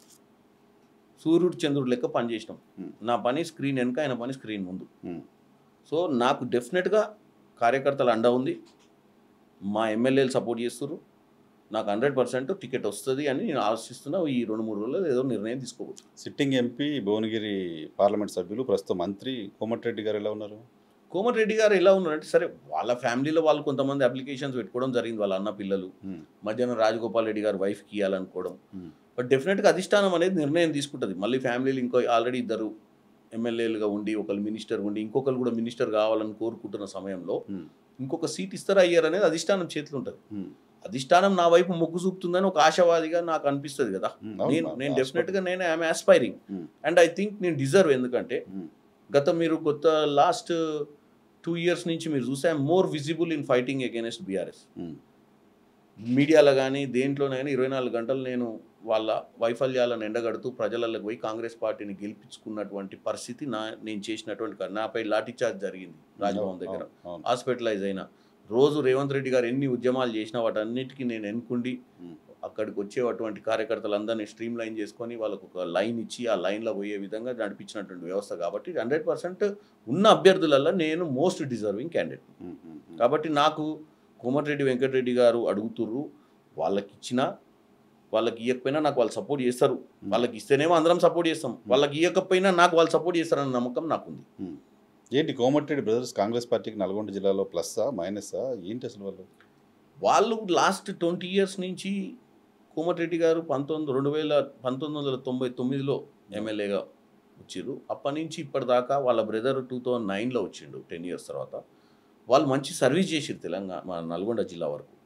సూర్యుడు చంద్రుడు లెక్క పనిచేసినాం
Hmm.
నా పని స్క్రీన్ వెనుక ఆయన పని స్క్రీన్ ముందు
Hmm.
సో నాకు డెఫినెట్గా కార్యకర్తల అండ ఉంది మా ఎమ్మెల్యేలు సపోర్ట్ చేస్తారు నాకు హండ్రెడ్ పర్సెంట్ టికెట్ వస్తుంది అని నేను ఆశిస్తున్నా ఈ రెండు మూడు రోజుల్లో ఏదో నిర్ణయం తీసుకోవచ్చు
సిట్టింగ్ ఎంపీ భువనగిరి పార్లమెంట్ సభ్యులు ప్రస్తుతం మంత్రి కోమటిరెడ్డి గారు ఎలా ఉన్నారు
కోమటిరెడ్డి గారు ఎలా ఉన్నారంటే సరే వాళ్ళ ఫ్యామిలీలో వాళ్ళు కొంతమంది అప్లికేషన్స్ పెట్టుకోవడం జరిగింది వాళ్ళ అన్న పిల్లలు
ఉమ్,
మధ్యాహ్నం రాజగోపాల్ రెడ్డి గారు వైఫ్కి ఇవ్వాలనుకోవడం
ఉమ్,
బట్ డెఫినెట్గా అధిష్టానం అనేది నిర్ణయం తీసుకుంటుంది మళ్ళీ ఫ్యామిలీలు ఇంకో ఆల్రెడీ ఇద్దరు ఎమ్మెల్యేలుగా ఉండి ఒకరు మినిస్టర్ ఉండి ఇంకొకరు కూడా మినిస్టర్ కావాలని కోరుకుంటున్న సమయంలో
ఉమ్,
ఇంకొక సీట్ ఇస్తారా అయ్యారు అనేది అధిష్టానం చేతిలో ఉంటుంది
ఉమ్,
అధిష్టానం నా వైపు మొగ్గు చూపుతుందని ఒక ఆశావాదిగా నాకు అనిపిస్తుంది కదా
ఉమ్, అవును,
నేను
మా-
నేను
మా
డెఫినెట్గా నేను I'm aspiring
Hmm.
And I think నేను డిజర్వ్ ఎందుకంటే
ఉమ్,
గత మీరు కొత్త లాస్ట్ టూ ఇయర్స్ నుంచి మీరు చూస్తే I'm more visible in fighting against BRS
um,
మీడియాలో కానీ దేంట్లోనే కానీ ఇరవై నాలుగు గంటలు నేను వాళ్ళ వైఫల్యాలను ఎండగడుతూ ప్రజలకు పోయి కాంగ్రెస్ పార్టీని గెలిపించుకున్నటువంటి పరిస్థితి నా నేను చేసినటువంటి కా- నాపై లాఠీ చార్జ్ జరిగింది రాజ్భవన్ దగ్గర
అవును, అవును.
హాస్పిటలైజ్ అయినా రోజు రేవంత్ రెడ్డి గారు ఎన్ని ఉద్యమాలు చేసినా వాటన్నిటికీ నేను ఎన్నుకుండి
ఉమ్,
అక్కడికి వచ్చేటువంటి కార్యకర్తలందరినీ స్ట్రీమ్ లైన్ చేసుకొని వాళ్ళకు ఒక లైన్ ఇచ్చి ఆ లైన్లో పోయే విధంగా నడిపించినటువంటి వ్యవస్థ కాబట్టి హండ్రెడ్ పర్సెంట్ ఉన్న అభ్యర్థులలో నేను most deserving candidate
um, um, um.
కాబట్టి నాకు కోమటిరెడ్డి వెంకటరెడ్డి గారు అడుగుతుర్రు వాళ్ళకి ఇచ్చినా వాళ్ళకి ఇవ్వకపోయినా నాకు వాళ్ళు సపోర్ట్ చేస్తారు వాళ్ళకి ఇస్తేనేమో అందరం సపోర్ట్ చేస్తాం వాళ్ళకి ఇవ్వకపోయినా నాకు వాళ్ళు సపోర్ట్ చేస్తారన్న నమ్మకం నాకుంది
ఏంటి కోమటిరెడ్డి బ్రదర్స్ కాంగ్రెస్ పార్టీకి నల్గొండ జిల్లాలో ప్లస్సా మైనస్సా ఏంటి అసలు వాళ్ళు
వాళ్ళు లాస్ట్ ట్వంటీ ఇయర్స్ నుంచి కోమటిరెడ్డి గారు పంతొమ్మిది రెండు వేల పంతొమ్మిది వందల తొంభై తొమ్మిదిలో ఎమ్మెల్యేగా వచ్చిర్రు అప్పటి నుంచి ఇప్పటిదాకా వాళ్ళ బ్రదర్ టూ థౌజండ్ నైన్లో వచ్చిండు టెన్ ఇయర్స్ తర్వాత వాళ్ళు మంచి సర్వీస్ చేసిరు తెలంగాణ మన నల్గొండ జిల్లా వరకు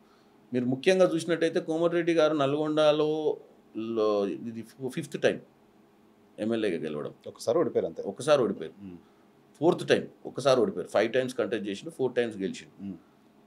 మీరు ముఖ్యంగా చూసినట్టయితే కోమటిరెడ్డి గారు నల్గొండలో లో- ఇది ఫిఫ్త్ టైం ఎమ్మెల్యేగా గెలవడం
ఒకసారి ఓడిపోయారు అంతే
ఒకసారి ఓడిపోయారు
ఉమ్.
ఫోర్త్ టైం ఒకసారి ఓడిపోయారు ఫైవ్ టైమ్స్ కంటెస్ట్ చేసిండు ఫోర్ టైమ్స్ గెలిచిండు
ఉమ్.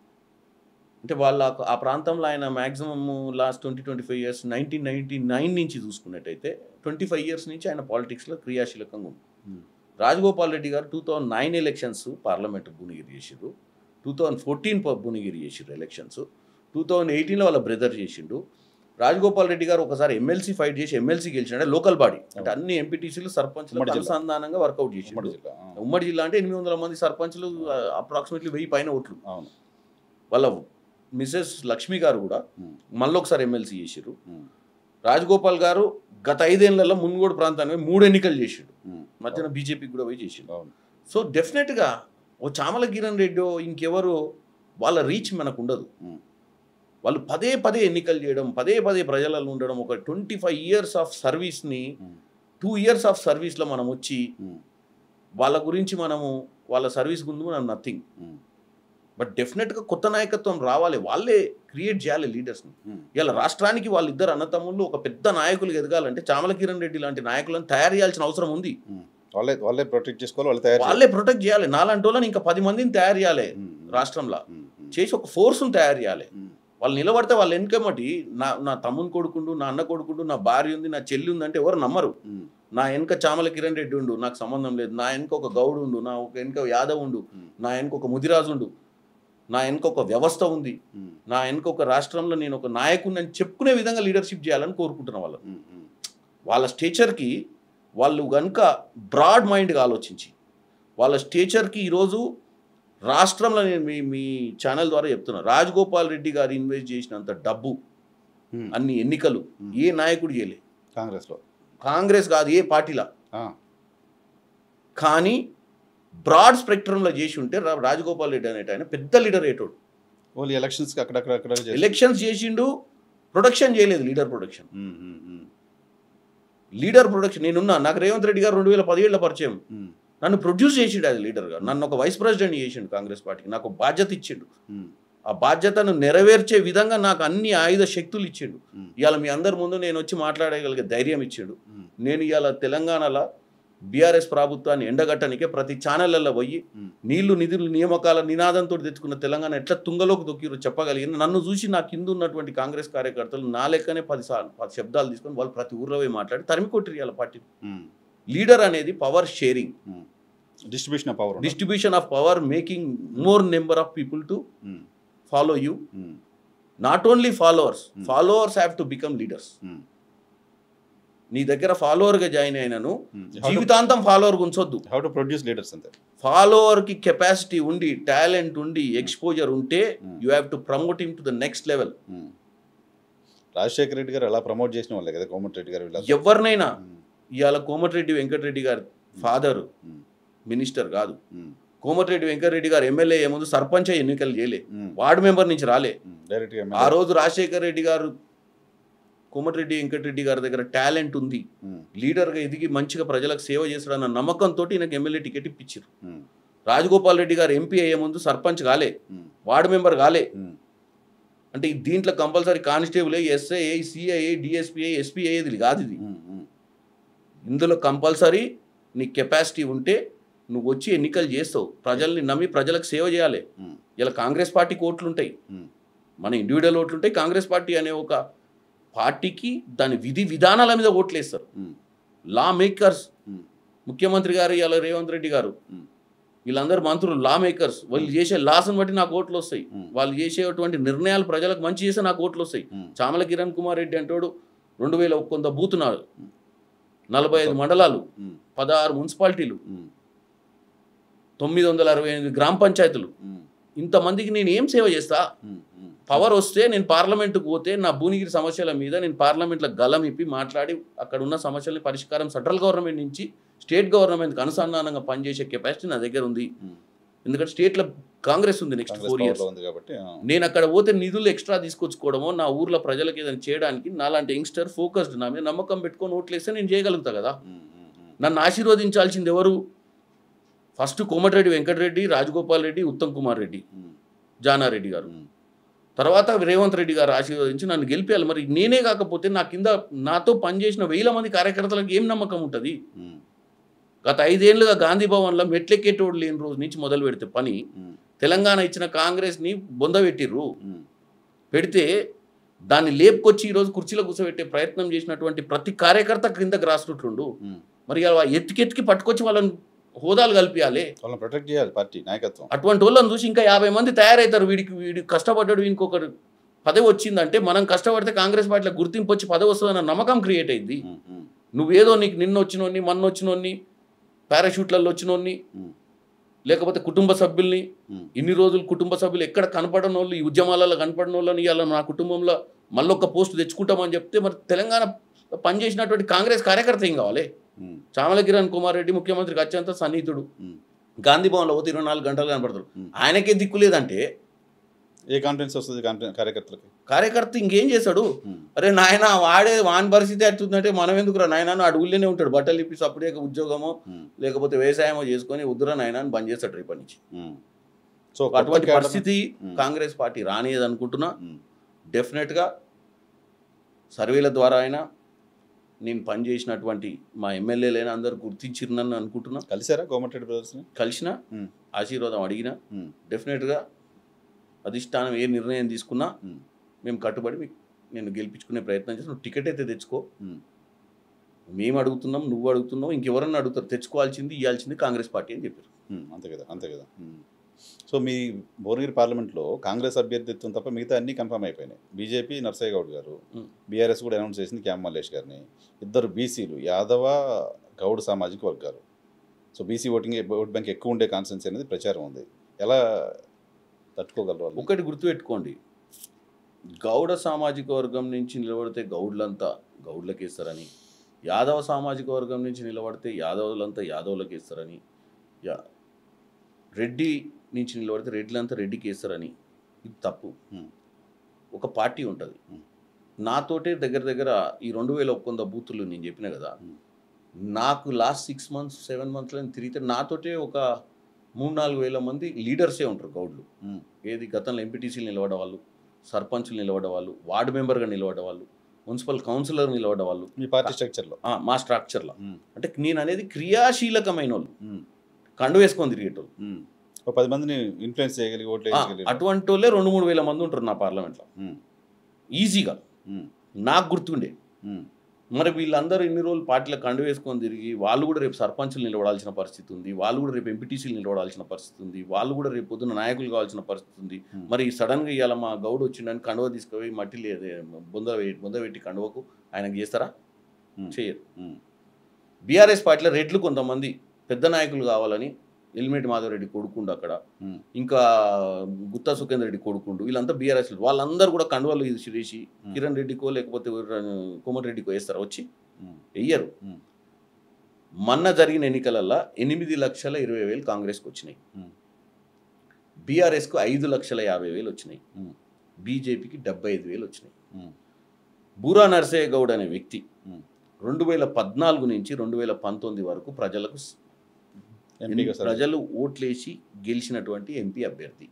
అంటే వాళ్ళ ఆ ప్రాంతంలో ఆయన maximum last twenty twenty five years nineteen ninety nine నుంచి చూసుకున్నట్టయితే ట్వంటీ ఫైవ్ ఇయర్స్ నుంచి ఆయన పాలిటిక్స్లో క్రియాశీలకంగా ఉంది
ఉమ్.
రాజగోపాల్ రెడ్డి గారు two thousand nine elections parliament Bhuvanagiri చేసిండు టూ థౌజండ్ ఫోర్టీన్ భువనగిరి చేసిండ్రు ఎలక్షన్స్ టూ థౌజండ్ ఎయిటీన్లో వాళ్ళ బ్రదర్ చేసిండు రాజగోపాల్ రెడ్డి గారు ఒకసారి ఎమ్మెల్సీ ఫైట్ చేసి ఎమ్మెల్సీ గెలిచిండు లోకల్ బాడీ అంటే అన్ని ఎంపీటీసీలు సర్పంచ్లు
ఉమ్మడి జిల్లా.
అనుసంధానంగా వర్కౌట్
ఉమ్మడి
చేసిండు
జిల్లా ఆ.
ఉమ్మడి జిల్లా అంటే ఎనిమిది వందల మంది సర్పంచ్లు అప్రాక్సిమేట్లీ వెయ్యి పైన ఓట్లు
అవును
వాళ్ళ మిసెస్ లక్ష్మి గారు కూడా
ఉమ్.
మళ్ళీ ఒకసారి ఎమ్మెల్సీ చేసిరు
ఉమ్.
రాజగోపాల్ గారు గత ఐదేళ్లలో మున్గోడు ప్రాంతానికి పోయి మూడు ఎన్నికలు చేసిండు
ఉమ్.
మధ్యన బీజేపీకి కూడా పోయి చేసిండు
అవును
సో డెఫినెట్గా ఓ చామల కిరణ్ రెడ్డి ఇంకెవరు వాళ్ళ రీచ్ మనకు ఉండదు
ఉమ్.
వాళ్ళు పదే పదే ఎన్నికలు చేయడం పదే పదే ప్రజలలో ఉండడం ఒక ట్వంటీ ఫైవ్ ఇయర్స్ ఆఫ్ సర్వీస్ని
ఉమ్.
టూ ఇయర్స్ ఆఫ్ సర్వీస్లో మనం వచ్చి
ఉమ్.
వాళ్ళ గురించి మనము వాళ్ళ సర్వీస్ గురించి మనం నథింగ్
ఉమ్.
బట్ డెఫినెట్గా కొత్త నాయకత్వం రావాలి వాళ్ళే క్రియేట్ చేయాలి లీడర్స్ని
ఉమ్.
ఇలా రాష్ట్రానికి వాళ్ళిద్దరు అన్నతమ్ముళ్ళు ఒక పెద్ద నాయకులు ఎదగాలంటే చామల కిరణ్ రెడ్డి లాంటి నాయకులను తయారు చేయాల్సిన అవసరం ఉంది
ఉమ్. వాళ్ళే వాళ్ళే ప్రొటెక్ట్ చేసుకోవాలి వాళ్ళు తయారు
వాళ్ళే ప్రొటెక్ట్ చేయాలి నాలాంటి వాళ్ళని ఇంకా పది మందిని తయారు చేయాలి
చేయాలి. ఉమ్.
రాష్ట్రంలో
ఉమ్. ఉమ్.
చేసి ఒక ఫోర్స్ను తయారు చేయాలి
ఉమ్.
వాళ్ళు నిలబడితే వాళ్ళు వెనకమటి నా నా తమ్ముని కొడుకుండు నా అన్న కొడుకుండు నా భార్య ఉంది నా చెల్లి ఉంది అంటే ఎవరు నమ్మరు
ఉమ్.
నా వెనక చామల కిరణ్ రెడ్డి ఉండు నాకు సంబంధం లేదు నా వెనక ఒక గౌడు ఉండు నా ఒక వెనక యాదవ్ ఉండు
ఉమ్.
నా వెనక ఒక ముదిరాజు ఉండు నా వెనక ఒక వ్యవస్థ ఉంది
ఉమ్.
నా వెనక ఒక రాష్ట్రంలో నేను ఒక నాయకుడిని అని చెప్పుకునే విధంగా లీడర్షిప్ చేయాలని కోరుకుంటున్నా వాళ్ళు
ఉమ్. ఉమ్.
వాళ్ళ స్టేచర్కి వాళ్ళు కనుక బ్రాడ్ మైండ్గా ఆలోచించి వాళ్ళ స్టేచర్కి ఈరోజు రాష్ట్రంలో నేను మీ మీ ఛానల్ ద్వారా చెప్తున్నా రాజగోపాల్ రెడ్డి గారు ఇన్వెస్ట్ చేసినంత డబ్బు
ఉమ్.
అన్ని ఎన్నికలు
Hmm.
ఏ నాయకుడు చేయలే
కాంగ్రెస్లో
కాంగ్రెస్ కాదు ఏ పార్టీలా
ఆ.
కానీ బ్రాడ్ స్పెక్ట్రంలో చేసి ఉంటే రా- రాజగోపాల్ రెడ్డి అనేట ఆయన పెద్ద లీడర్ అయ్యేటోడు
ఓన్లీ ఎలక్షన్స్కి అక్కడక్కడ అక్కడ చేసి-
ఎలక్షన్స్ చేసిండు ప్రొడక్షన్ చేయలేదు leader production
um. Um. Um.
Leader production నేనున్నా నాకు రేవంత్ రెడ్డి గారు రెండు వేల పదిహేళ్ళ పరిచయం
ఉమ్.
నన్ను ప్రొడ్యూస్ చేసిండు అది లీడర్గా నన్ను ఒక వైస్ ప్రెసిడెంట్ చేసిండు కాంగ్రెస్ పార్టీకి నాకు ఒక బాధ్యత ఇచ్చిండు
ఉమ్.
ఆ బాధ్యతను నెరవేర్చే విధంగా నాకు అన్ని ఆయుధ శక్తులు ఇచ్చిండు
ఉమ్.
ఇవాళ మీ అందరి ముందు నేను వచ్చి మాట్లాడగలిగే ధైర్యం ఇచ్చిండు
ఉమ్.
నేను ఇవాళ తెలంగాణలో బీఆర్ఎస్ ప్రభుత్వాన్ని ఎండగట్టనికే ప్రతి ఛానళ్ళల్లో పోయి
ఉమ్.
నీళ్లు నిధులు నియామకాల నినాదంతో తెచ్చుకున్న తెలంగాణ ఎట్లా తుంగలోకి దొక్కిరో చెప్పగలిగిన నన్ను చూసి నా కింద ఉన్నటువంటి కాంగ్రెస్ కార్యకర్తలు నా లెక్కనే పది సార్లు పది శబ్దాలు తీసుకొని వాళ్ళు ప్రతి ఊర్లో పోయి మాట్లాడి తరిమి కొట్టిరు ఇవాళ పార్టీ
ఉమ్.
లీడర్ అనేది power sharing
um. Distribution of power ఉండాలి.
Distribution of power making more number of people to
um.
Follow you
um.
Not only followers
Hmm.
Followers have to become leaders
um.
నీ దగ్గర ఫాలోవర్గా join అయినను
um.
జీవితాంతం follower ఉంచొద్దు
how to produce leaders అంతే
ఫాలోవర్కి capacity ఉండి talent ఉండి ఎక్స్పోజర్ ఉంటే
Hmm.
You have to promote him to the next level
ఉమ్. రాజశేఖర రెడ్డి గారు అలా ప్రమోట్ చేసిన వాళ్ళే కదా కోమటి రెడ్డి గారు వీళ్ళంతా.
ఎవరినైనా
ఉమ్.
ఇవాళ కోమటిరెడ్డి వెంకటరెడ్డి గారు ఫాదర్
ఉమ్.
మినిస్టర్ కాదు
ఉమ్.
కోమటిరెడ్డి వెంకటరెడ్డి గారు ఎమ్మెల్యే ఏముందు సర్పంచ్ ఎన్నికలు చేయలే
ఉమ్.
వార్డు మెంబర్ నుంచి రాలే
ఉమ్. డైరెక్ట్గా
ఆ
ఎమ్మెల్యే.
రోజు రాజశేఖర రెడ్డి గారు కోమటిరెడ్డి వెంకటరెడ్డి గారి దగ్గర టాలెంట్ ఉంది
ఉమ్.
లీడర్గా ఎదిగి మంచిగా ప్రజలకు సేవ చేస్తాడన్న నమ్మకంతో నాకు ఎమ్మెల్యే టికెట్ ఇప్పించారు
ఉమ్.
రాజగోపాల్ రెడ్డి గారు ఎంపీ అయ్యే ముందు సర్పంచ్ కాలే
ఉమ్.
వార్డు మెంబర్ కాలే
ఉమ్.
అంటే ఈ దీంట్లో compulsory constable SI CI DSP SP ఇది కాదు ఇది
ఉమ్. ఉమ్.
ఇందులో కంపల్సరీ నీ కెపాసిటీ ఉంటే నువ్వు వచ్చి ఎన్నికలు చేస్తావు ప్రజల్ని నమ్మి ప్రజలకు సేవ చేయాలి
ఉమ్.
ఇలా కాంగ్రెస్ పార్టీకి ఓట్లు ఉంటాయి
ఉమ్.
మన ఇండివిజువల్ ఓట్లు ఉంటాయి కాంగ్రెస్ పార్టీ అనే ఒక పార్టీకి దాని విధి విధానాల మీద ఓట్లు వేస్తారు
ఉమ్.
లా మేకర్స్
ఉమ్.
ముఖ్యమంత్రి గారు ఇలా రేవంత్ రెడ్డి గారు
ఉమ్.
వీళ్ళందరూ మంత్రులు లా మేకర్స్ వాళ్ళు చేసే లాస్ని బట్టి నాకు ఓట్లు వస్తాయి
ఉమ్.
వాళ్ళు చేసేటువంటి నిర్ణయాలు ప్రజలకు మంచి చేస్తే నాకు ఓట్లు వస్తాయి
ఉమ్.
చామల కిరణ్ కుమార్ రెడ్డి అంటాడు రెండు వేల కొంత బూతున్నారు నలభై ఐదు మండలాలు
ఉమ్.
పదహారు మున్సిపాలిటీలు
ఉమ్.
తొమ్మిది వందల అరవై ఎనిమిది గ్రామ పంచాయతీలు
ఉమ్.
ఇంతమందికి నేను ఏం సేవ చేస్తా
ఉమ్. ఉమ్.
పవర్ వస్తే నేను పార్లమెంటుకు పోతే నా భువనగిరి సమస్యల మీద నేను పార్లమెంట్లో గలం ఇప్పి మాట్లాడి అక్కడ ఉన్న సమస్యలని పరిష్కారం సెంట్రల్ గవర్నమెంట్ నుంచి స్టేట్ గవర్నమెంట్కి అనుసంధానంగా పనిచేసే కెపాసిటీ నా దగ్గర ఉంది
ఉమ్.
ఎందుకంటే స్టేట్లో కాంగ్రెస్ ఉంది నెక్స్ట్
కాంగ్రెస్
ఫోర్ ఇయర్స్
పవర్లో ఉంది కాబట్టి ఆ.
నేను అక్కడ పోతే నిధులు ఎక్స్ట్రా తీసుకొచ్చుకోవడమో నా ఊర్లో ప్రజలకు ఏదైనా చేయడానికి నాలాంటి యంగ్స్టర్ ఫోకస్డ్ నా మీద నమ్మకం పెట్టుకొని ఓట్లేస్తే నేను చేయగలుగుతా కదా
ఉమ్. ఉమ్. ఉమ్.
నన్ను ఆశీర్వదించాల్సింది ఎవరు ఫస్ట్ కోమటిరెడ్డి వెంకటరెడ్డి రాజగోపాల్ రెడ్డి ఉత్తమ్ కుమార్ రెడ్డి
ఉమ్.
జానారెడ్డి గారు
ఉమ్.
తర్వాత రేవంత్ రెడ్డి గారు ఆశీర్వదించి నన్ను గెలిపేయాలి మరి నేనే కాకపోతే నా కింద నాతో పనిచేసిన వేల మంది కార్యకర్తలకు ఏం నమ్మకం ఉంటుంది
ఉమ్,
గత ఐదేళ్లుగా గాంధీ భవన్లో మెట్లెక్కేటోడు లేని రోజు నుంచి మొదలు పెడితే పని
ఉమ్,
తెలంగాణ ఇచ్చిన కాంగ్రెస్ని బొందబెట్టిర్రు
ఉమ్,
పెడితే దాన్ని లేపుకొచ్చి ఈరోజు కుర్చీలో కూర్చోబెట్టే ప్రయత్నం చేసినటువంటి ప్రతి కార్యకర్త కింద గ్రాస్ రూట్లుండు
ఉమ్.
మరి అలా ఎత్తికెత్తికి పట్టుకొచ్చి వాళ్ళని హోదాలు కల్పించాలి
వాళ్ళని ప్రొటెక్ట్ చేయాలి పార్టీ నాయకత్వం
అటువంటి వాళ్ళని చూసి ఇంకా యాభై మంది తయారవుతారు వీడికి వీడి కష్టపడ్డాడు ఇంకొకరు పదవి వచ్చిందంటే మనం కష్టపడితే కాంగ్రెస్ పార్టీలో గుర్తింపు వచ్చి పదవి వస్తుందన్న నమ్మకం క్రియేట్ అయింది
ఉమ్, ఉమ్,
నువ్వేదో నీకు నిన్న వచ్చినోన్ని మొన్న వచ్చినోన్ని పారాషూట్లలో వచ్చినోన్ని
ఉమ్,
లేకపోతే కుటుంబ సభ్యుల్ని
ఉమ్,
ఇన్ని రోజులు కుటుంబ సభ్యులు ఎక్కడ కనపడని వాళ్ళు ఈ ఉద్యమాలలో కనపడిన వాళ్ళని ఇవాళ నా కుటుంబంలో మళ్ళొక్క పోస్ట్ తెచ్చుకుంటామని చెప్తే మరి తెలంగాణ పనిచేసినటువంటి కాంగ్రెస్ కార్యకర్త ఏం కావాలి
ఉమ్,
చామల కిరణ్ కుమార్ రెడ్డి ముఖ్యమంత్రికి అత్యంత సన్నిహితుడు
ఉమ్.
గాంధీ భవన్లో పోతే ఇరవై నాలుగు గంటలు కనపడతారు
ఉమ్.
ఆయనకే దిక్కు లేదంటే
ఏ కాన్ఫిడెన్స్ వస్తుంది కాన్ఫిడెన్స్ కార్యకర్తలకు
కార్యకర్త ఇంకేం చేశాడు
ఉమ్,
అరే నాయన వాడే వాని పరిస్థితి అట్టుందంటే మనం ఎందుకురా నాయన అడుగుల్లోనే ఉంటాడు బట్టలు ఇప్పి అప్పుడే ఉద్యోగమో
ఉమ్,
లేకపోతే వ్యవసాయమో చేసుకొని వద్దురా నాయన అని బంద్ చేస్తాడు రేపటి నుంచి
ఉమ్. సో
అటువంటి
కొత్త
పరిస్థితి
ఉమ్.
కాంగ్రెస్ పార్టీ రానియదు అనుకుంటున్నా
ఉమ్,
డెఫినెట్గా సర్వేల ద్వారా అయినా నేను పనిచేసినటువంటి మా ఎమ్మెల్యేలైనా అందరూ గుర్తించిరు నన్ను అనుకుంటున్నా
కలిసారా కోమటిరెడ్డి బ్రదర్స్ని
కలిసిన
ఉమ్,
ఆశీర్వాదం అడిగినా
ఉమ్,
డెఫినెట్గా అధిష్టానం ఏ నిర్ణయం తీసుకున్నా
ఉమ్,
మేము కట్టుబడి మీకు నేను గెలిపించుకునే ప్రయత్నం చేసి నువ్వు టికెట్ అయితే తెచ్చుకో
ఉమ్.
మేము అడుగుతున్నాం నువ్వు అడుగుతున్నావు ఇంకెవరన్నా అడుగుతారు తెచ్చుకోవాల్సింది ఇవ్వాల్సింది కాంగ్రెస్ పార్టీ అని చెప్పారు
ఉమ్, అంతే కదా అంతే కదా ఉమ్. సో మీ భువనగిరి పార్లమెంట్లో కాంగ్రెస్ అభ్యర్థిత్వం తప్ప మిగతా అన్ని కన్ఫర్మ్ అయిపోయినాయి బీజేపీ నర్సయ్య గౌడ్ గారు
ఉమ్.
బీఆర్ఎస్ కూడా అనౌన్స్ చేసింది క్యామ్ మల్లేష్ గారిని ఇద్దరు బీసీలు యాదవ గౌడ్ సామాజిక వర్గాలు so BC voting vote bank ఎక్కువ ఉండే కాన్స్టెన్సీ అనేది ప్రచారం ఉంది ఎలా తట్టుకోగలరు వాళ్ళు
ఒకటి గుర్తుపెట్టుకోండి గౌడ సామాజిక వర్గం నుంచి నిలబడితే గౌడ్లంతా గౌడ్లకి ఇస్తారని యాదవ సామాజిక వర్గం నుంచి నిలబడితే యాదవులంతా యాదవులకి ఇస్తారని యా రెడ్డి నుంచి నిలబడితే రెడ్లంతా రెడ్డికి ఇస్తారని ఇది తప్పు
ఉమ్.
ఒక పార్టీ ఉంటుంది
ఉమ్.
నాతోటే దగ్గర దగ్గర ఈ రెండు వేల ఒక్కొంద బూతులు నేను చెప్పిన కదా
ఉమ్.
నాకు లాస్ట్ సిక్స్ మంత్స్ సెవెన్ మంత్స్లో తిరిగితే నాతోటే ఒక మూడు నాలుగు వేల మంది లీడర్సే ఉంటారు గౌడ్లు
ఉమ్,
ఏది గతంలో ఎంపీటీసీలు నిలబడ్డ వాళ్ళు సర్పంచులు నిలబడ్డ వాళ్ళు వార్డు మెంబర్గా నిలబడ్డ వాళ్ళు మున్సిపల్ కౌన్సిలర్ నిలబడ్డ వాళ్ళు
మీ పార్టీ స్ట్రక్చర్లో
ఆ, మా స్ట్రక్చర్లో అంటే నేను అనేది క్రియాశీలకమైన వాళ్ళు కండు వేసుకొని తిరిగేటోళ్ళు
ఒక పది మందిని ఇన్ఫ్లుయెన్స్ చేయగలిగి ఓట్లు
ఆ,
వేయగలిగి
అటువంటి వాళ్ళే రెండు మూడు వేల మంది ఉంటారు నా పార్లమెంట్లో ఈజీగా నాకు గుర్తుండే మరి వీళ్ళందరూ ఇన్ని రోజులు పార్టీలో కండు వేసుకొని తిరిగి వాళ్ళు కూడా రేపు సర్పంచులు నిలబడాల్సిన పరిస్థితి ఉంది వాళ్ళు కూడా రేపు ఎంపీటీసీలు నిలబడాల్సిన పరిస్థితి ఉంది వాళ్ళు కూడా రేపు పొద్దున నాయకులు కావాల్సిన పరిస్థితి ఉంది
Hmm.
మరి సడన్గా ఇవాళ మా గౌడ్ వచ్చిండని కండువ తీసుకుపోయి మట్టి లేదే బొంద వే- బొంద పెట్టి కండువకు ఆయనకు చేస్తారా చేయరు బీఆర్ఎస్ పార్టీలో రెడ్లు కొంతమంది పెద్ద నాయకులు కావాలని ఎలిమినేట్ మాధవరెడ్డి కొడుకుండు అక్కడ ఇంకా గుత్తా సుఖేందర్ రెడ్డి కొడుకుండు వీళ్ళంతా బీఆర్ఎస్ వాళ్ళందరూ కూడా కండువాలు వేసి కిరణ్ రెడ్డికో లేకపోతే కోమటి రెడ్డికో వేస్తారా వచ్చి వెయ్యరు
Hmm.
మొన్న జరిగిన ఎన్నికలల్లో ఎనిమిది లక్షల ఇరవై వేలు కాంగ్రెస్కి వచ్చినాయి
Hmm.
బీఆర్ఎస్కు ఐదు లక్షల యాభై వేలు వచ్చినాయి
Hmm.
బీజేపీకి డెబ్బై ఐదు వేలు వచ్చినాయి బూరా నరసయ్య గౌడ్ అనే వ్యక్తి
Hmm.
రెండు వేల పద్నాలుగు నుంచి రెండు వేల పంతొమ్మిది వరకు ప్రజలకు స్-
ఎంపీగా సార్
ప్రజలు ఓట్లేసి గెలిచినటువంటి ఎంపీ అభ్యర్థి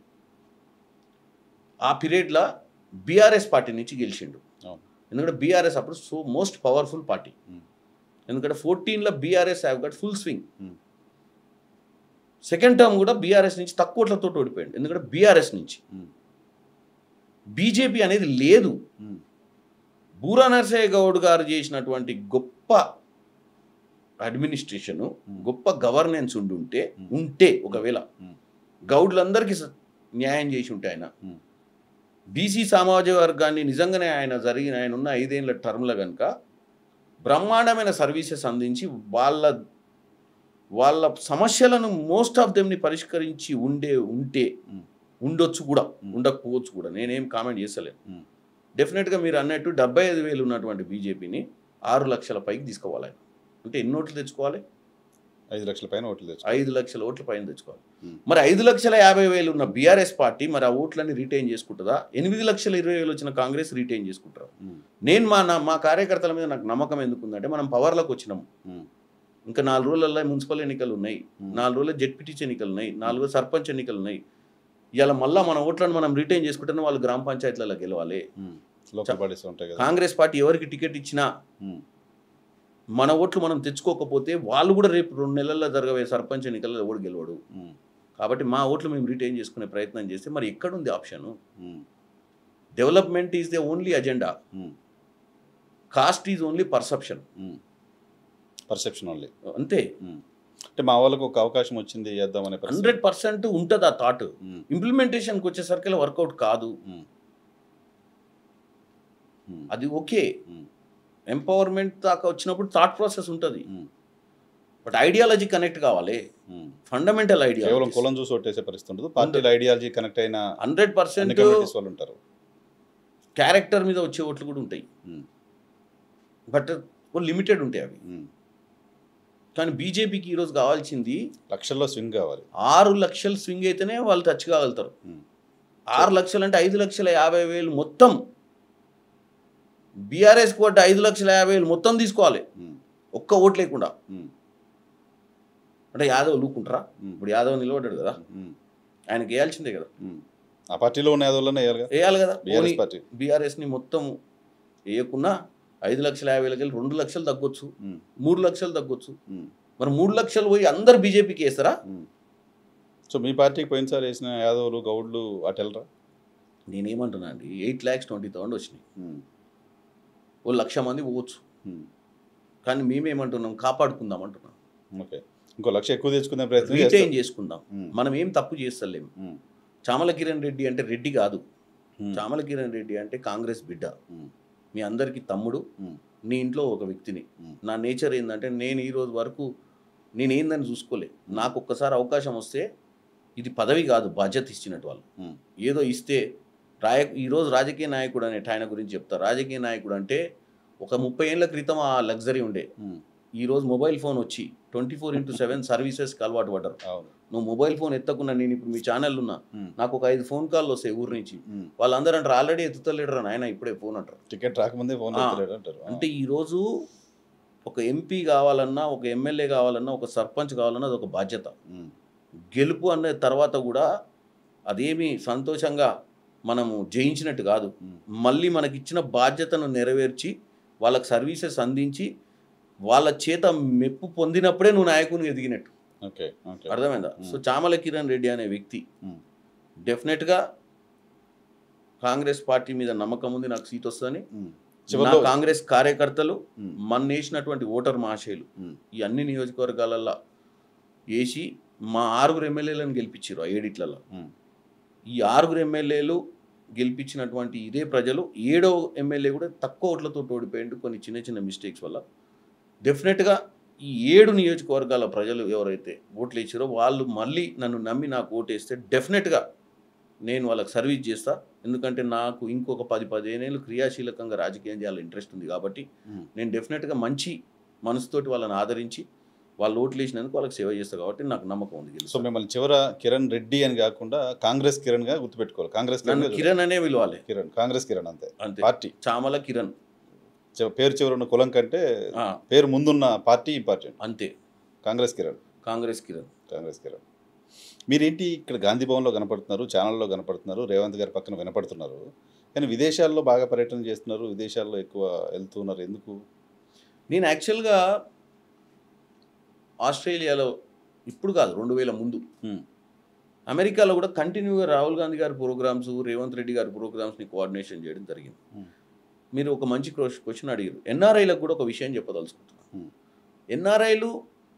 ఆ పీరియడ్లో బీఆర్ఎస్ పార్టీ నుంచి గెలిచిండు
అవును.
ఎందుకంటే బీఆర్ఎస్ అప్పుడు so most powerful party
Hmm.
ఎందుకంటే ఫోర్టీన్లో BRS have got full swing
Hmm.
Second term కూడా బీఆర్ఎస్ నుంచి తక్కువ ఓట్లతో ఓడిపోయాడు ఎందుకంటే బీఆర్ఎస్ నుంచి
Hmm.
బీజేపీ అనేది లేదు బూరా నరసయ్య గౌడ్ గారు చేసినటువంటి గొప్ప అడ్మినిస్ట్రేషను
Hmm.
గొప్ప గవర్నెన్స్ ఉండుంటే
Hmm.
ఉంటే ఒకవేళ
Hmm.
గౌడ్లందరికీ స- న్యాయం చేసి ఉంటే ఆయన
Hmm.
బీసీ సామాజిక వర్గాన్ని నిజంగానే ఆయన జరిగిన ఆయన ఉన్న ఐదేళ్ల టర్మ్లో కనుక బ్రహ్మాండమైన సర్వీసెస్ అందించి వాళ్ళ వాళ్ళ సమస్యలను మోస్ట్ ఆఫ్ దెమ్ని పరిష్కరించి ఉండే ఉంటే
Hmm.
ఉండొచ్చు కూడా
Hmm.
ఉండకపోవచ్చు కూడా నేనేం కామెంట్ చేస్తలేను
Hmm.
డెఫినెట్గా మీరు అన్నట్టు డెబ్బై ఐదు వేలు ఉన్నటువంటి బీజేపీని ఆరు లక్షల పైకి తీసుకోవాలి ఆయన. అంటే ఎన్ని ఓట్లు తెచ్చుకోవాలి
ఐదు లక్షల పైన ఓట్లు తెచ్చు
ఐదు లక్షల ఓట్ల పైన తెచ్చుకోవాలి
Hmm.
మరి ఐదు లక్షల యాభై వేలు ఉన్న బీఆర్ఎస్ పార్టీ మరి ఆ ఓట్లన్నీ రిటైన్ చేసుకుంటుందా ఎనిమిది లక్షల ఇరవై వేలు వచ్చిన కాంగ్రెస్ రిటైన్ చేసుకుంటారు నేను మా నా మా కార్యకర్తల మీద నాకు నమ్మకం ఎందుకుందంటే మనం పవర్లోకి వచ్చినాం ఇంకా నాలుగు రోజులలో మున్సిపల్ ఎన్నికలు ఉన్నాయి నాలుగు రోజుల్లో జెడ్పీటీసీ ఎన్నికలు ఉన్నాయి నాలుగు రోజులు సర్పంచ్ ఎన్నికలు ఉన్నాయి ఇలా మళ్ళీ మన ఓట్లను మనం రిటైన్ చేసుకుంటేనే వాళ్ళు గ్రామ పంచాయతీలలో గెలవాలి
ఉమ్. లోకల్ బాడీస్ ఉంటాయి కదా
కాంగ్రెస్ పార్టీ ఎవరికి టికెట్ ఇచ్చినా
ఉమ్.
మన ఓట్లు మనం తెచ్చుకోకపోతే వాళ్ళు కూడా రేపు రెండు నెలల్లో జరగబోయే సర్పంచ్ ఎన్నికల్లో ఎవడు గెలవడు
ఉమ్.
కాబట్టి మా ఓట్లు మేము రిటైన్ చేసుకునే ప్రయత్నం చేస్తే మరి ఎక్కడుంది option
um.
Development is the only agenda
um.
Caste is only perception
um. Perception only
అంతే
ఉమ్. అంటే మా వాళ్ళకు ఒక అవకాశం వచ్చింది చేద్దామనే పరిస్థితి
హండ్రెడ్ పర్సెంట్ ఉంటుంది ఆ థాట్
ఉమ్.
ఇంప్లిమెంటేషన్కి వచ్చేసరికి వర్కౌట్ కాదు
ఉమ్. ఉమ్.
అది ఓకే
ఉమ్.
ఎంపవర్మెంట్ దాకా వచ్చినప్పుడు థాట్ ప్రాసెస్ ఉంటుంది
ఉమ్.
బట్ ఐడియాలజీ కనెక్ట్ కావాలి
ఉమ్.
ఫండమెంటల్ ఐడియా
కేవలం కులం చూసి ఓటేసే పరిస్థితి ఉండదు పార్టీల ఐడియాలజీ కనెక్ట్ అయిన
హండ్రెడ్
అన్ని
పర్సెంట్
కమ్యూనిటీస్ వాళ్ళు ఉంటారు
క్యారెక్టర్ మీద వచ్చే ఓట్లు కూడా ఉంటాయి
ఉమ్.
బట్ లిమిటెడ్ ఉంటాయి అవి
ఉమ్.
కానీ బీజేపీకి ఈరోజు కావాల్సింది
లక్షల్లో స్వింగ్ కావాలి
ఆరు లక్షలు స్వింగ్ అయితేనే వాళ్ళు టచ్ కాగలుగుతారు
ఉమ్.
ఆరు లక్షలు అంటే ఐదు లక్షల యాభై వేలు మొత్తం బీఆర్ఎస్ కోట ఐదు లక్షల యాభై వేలు మొత్తం తీసుకోవాలి
ఉమ్.
ఒక్క ఓటు లేకుండా
ఉమ్.
అంటే యాదవ్ లూకుంటారా
ఉమ్.
ఇప్పుడు యాదవ్ నిలబడ్డాడు కదా
ఉమ్.
ఆయనకి వేయాల్సిందే కదా
ఉమ్. ఆ పార్టీలో ఉన్న యాదవులనే వేయాలిగా
వేయాలి కదా
బీఆర్ఎస్ పార్టీ
బీఆర్ఎస్ని మొత్తం వేయకున్నా ఐదు లక్షల యాభై వేలకి వెళ్ళి రెండు లక్షలు తగ్గొచ్చు
ఉమ్.
మూడు లక్షలు తగ్గొచ్చు
ఉమ్.
మరి మూడు లక్షలు పోయి అందరు బీజేపీకి వేస్తారా
ఉమ్. సో మీ పార్టీకి పోయినసారి వేసిన యాదవులు గౌడ్లు అటు వెళ్ళరా
నేనేమంటున్నా అండి ఎయిట్ ల్యాక్స్ ట్వంటీ థౌసండ్ వచ్చినాయి
ఉమ్.
ఓ లక్ష మంది పోవచ్చు
ఉమ్.
కానీ మేమేమంటున్నాం కాపాడుకుందాం అంటున్నాం
ఓకే ఇంకో లక్ష ఎక్కువ తెచ్చుకునే ప్రయత్నం
రీటైన్
చేస్తారు.
చేసుకుందాం
ఉమ్.
మనం ఏం తప్పు చేస్తలేం
ఉమ్.
చామల కిరణ్ రెడ్డి అంటే రెడ్డి కాదు
ఉమ్.
చామల కిరణ్ రెడ్డి అంటే కాంగ్రెస్ బిడ్డ
ఉమ్.
మీ అందరికీ తమ్ముడు
ఉమ్.
నీ ఇంట్లో ఒక వ్యక్తిని
ఉమ్.
నా నేచర్ ఏంటంటే నేను ఈ రోజు వరకు నేను ఏందని చూసుకోలే నాకు ఒక్కసారి అవకాశం వస్తే ఇది పదవి కాదు బాధ్యత ఇచ్చినట్టు వాళ్ళు
ఉమ్.
ఏదో ఇస్తే రాయ ఈరోజు రాజకీయ నాయకుడు అనే ఆయన గురించి చెప్తారు రాజకీయ నాయకుడు అంటే ఒక ముప్పై ఏళ్ళ క్రితం ఆ లగ్జరీ ఉండే
ఉమ్.
ఈరోజు మొబైల్ ఫోన్ వచ్చి ట్వంటీ ఫోర్ ఇంటూ సెవెన్ సర్వీసెస్కి అలవాటు పడ్డారు
అవును
నువ్వు మొబైల్ ఫోన్ ఎత్తకున్నా నేను ఇప్పుడు మీ ఛానల్ ఉన్నా
ఉమ్.
నాకు ఒక ఐదు ఫోన్ కాల్ వస్తాయి ఊరు నుంచి
ఉమ్.
వాళ్ళందరూ అంటారు ఆల్రెడీ ఎత్తుతలేడు నాయన ఇప్పుడే ఫోన్ అంటారు
టికెట్ రాకముందే ఫోన్
ఆ.
ఎత్తలేడు అంటారు
అంటే ఈరోజు ఒక ఎంపీ కావాలన్నా ఒక ఎమ్మెల్యే కావాలన్నా ఒక సర్పంచ్ కావాలన్నా అది ఒక బాధ్యత
ఉమ్.
గెలుపు అనే తర్వాత కూడా అదేమి సంతోషంగా మనము జయించినట్టు కాదు
ఉమ్.
మళ్ళీ మనకిచ్చిన బాధ్యతను నెరవేర్చి వాళ్ళకి సర్వీసెస్ అందించి వాళ్ళ చేత మెప్పు పొందినప్పుడే నువ్వు నాయకుని ఎదిగినట్టు
ఓకే ఓకే
అర్థమైందా
Hmm.
సో చామల కిరణ్ రెడ్డి అనే వ్యక్తి
Hmm.
డెఫినెట్గా కాంగ్రెస్ పార్టీ మీద నమ్మకం ఉంది నాకు సీట్ వస్తుందని
ఉమ్.
నా
చివరిలో
కాంగ్రెస్ కార్యకర్తలు
ఉమ్.
మన వేసినటువంటి ఓటర్ మహాశయులు
ఉమ్.
ఈ అన్ని నియోజకవర్గాలలో వేసి మా ఆరుగురు ఎమ్మెల్యేలను గెలిపించారు ఆ ఏడిట్లలో
ఉమ్.
ఈ ఆరుగురు ఎమ్మెల్యేలు గెలిపించినటువంటి ఇదే ప్రజలు ఏడో ఎమ్మెల్యే కూడా తక్కువ ఓట్లతో ఓడిపోయిండు కొన్ని చిన్న చిన్న మిస్టేక్స్ వల్ల డెఫినెట్గా ఈ ఏడు నియోజకవర్గాల ప్రజలు ఎవరైతే ఓట్లు ఇచ్చారో వాళ్ళు మళ్ళీ నన్ను నమ్మి నాకు ఓటేస్తే డెఫినెట్గా నేను వాళ్ళకి సర్వీస్ చేస్తా ఎందుకంటే నాకు ఇంకొక పది పదిహేనేళ్ళు క్రియాశీలకంగా రాజకీయం చేయాలని ఇంట్రెస్ట్ ఉంది కాబట్టి
ఉమ్.
నేను డెఫినెట్గా మంచి మనసుతోటి వాళ్ళని ఆదరించి వాళ్ళు ఓట్లు వేసినందుకు వాళ్ళకి సేవ చేస్తారు కాబట్టి నాకు నమ్మకం ఉంది
సో
గెలుస్తా.
మిమ్మల్ని చివర కిరణ్ రెడ్డి అని కాకుండా కాంగ్రెస్ కిరణ్ గా గుర్తుపెట్టుకోవాలి కాంగ్రెస్ కిరణ్
నన్ను
గా
కిరణ్ అనే పిలవాలి
కిరణ్ కాంగ్రెస్ కిరణ్ అంతే
అంతే
పార్టీ
చామల కిరణ్
చివ- పేరు చివర ఉన్న కులం కంటే
ఆ,
పేరు ముందున్న పార్టీ ఇంపార్టెంట్
అంతే
కాంగ్రెస్ కిరణ్
కాంగ్రెస్ కిరణ్
కాంగ్రెస్ కిరణ్ మీరేంటి ఇక్కడ గాంధీ భవన్లో కనపడుతున్నారు ఛానల్లో కనపడుతున్నారు రేవంత్ గారి పక్కన వినపడుతున్నారు కానీ విదేశాల్లో బాగా పర్యటన చేస్తున్నారు విదేశాల్లో ఎక్కువ వెళ్తున్నారు ఎందుకు
నేను యాక్చువల్గా ఆస్ట్రేలియాలో ఇప్పుడు కాదు రెండు వేల ముందు
ఉమ్.
అమెరికాలో కూడా కంటిన్యూగా రాహుల్ గాంధీ గారి ప్రోగ్రామ్స్ రేవంత్ రెడ్డి గారి ప్రోగ్రామ్స్ని కోఆర్డినేషన్ చేయడం జరిగింది
Hmm.
మీరు ఒక మంచి క్వశ్చన్ అడిగారు ఎన్ఆర్ఐలకు కూడా ఒక విషయం చెప్పదలుచుకుంటున్నాను
Hmm.
ఎన్ఆర్ఐలు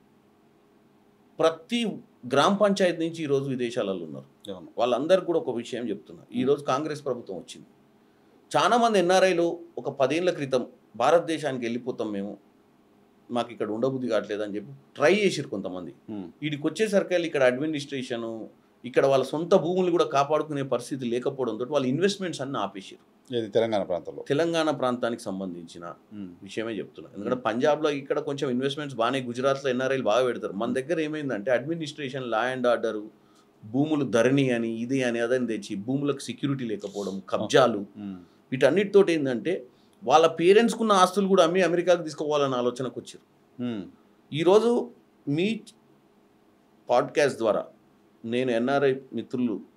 ప్రతి గ్రామ పంచాయతీ నుంచి ఈరోజు విదేశాలలో ఉన్నారు
అవును
వాళ్ళందరికీ కూడా ఒక విషయం చెప్తున్నా ఈరోజు కాంగ్రెస్ ప్రభుత్వం వచ్చింది చాలామంది ఎన్ఆర్ఐలు ఒక పదేళ్ల క్రితం భారతదేశానికి వెళ్ళిపోతాం మేము మాకు ఇక్కడ ఉండబుద్ధి కావట్లేదు అని చెప్పి ట్రై చేసిరు కొంతమంది
ఉమ్.
వీడికి వచ్చేసరికి ఇక్కడ అడ్మినిస్ట్రేషను ఇక్కడ వాళ్ళ సొంత భూములు కూడా కాపాడుకునే పరిస్థితి లేకపోవడంతో వాళ్ళు ఇన్వెస్ట్మెంట్స్ అన్ని ఆపేసారు
ఇది తెలంగాణ ప్రాంతంలో
తెలంగాణ ప్రాంతానికి సంబంధించిన
ఉమ్.
విషయమే చెప్తున్నాను ఎందుకంటే పంజాబ్లో ఇక్కడ కొంచెం ఇన్వెస్ట్మెంట్స్ బాగానే గుజరాత్లో ఎన్ఆర్ఐలు బాగా పెడతారు మన దగ్గర ఏమైందంటే అడ్మినిస్ట్రేషన్ లా అండ్ ఆర్డర్ భూములు ధరణి అని ఇది అని అదని తెచ్చి భూములకు సెక్యూరిటీ లేకపోవడం కబ్జాలు
ఉమ్.
వీటన్నిటితోటి ఏంటంటే వాళ్ళ పేరెంట్స్కున్న ఆస్తులు కూడా అమ్మి అమెరికాకు తీసుకుపోవాలన్న ఆలోచనకు వచ్చారు
ఉమ్.
ఈరోజు మీ పాడ్కాస్ట్ ద్వారా నేను ఎన్ఆర్ఐ మిత్రులు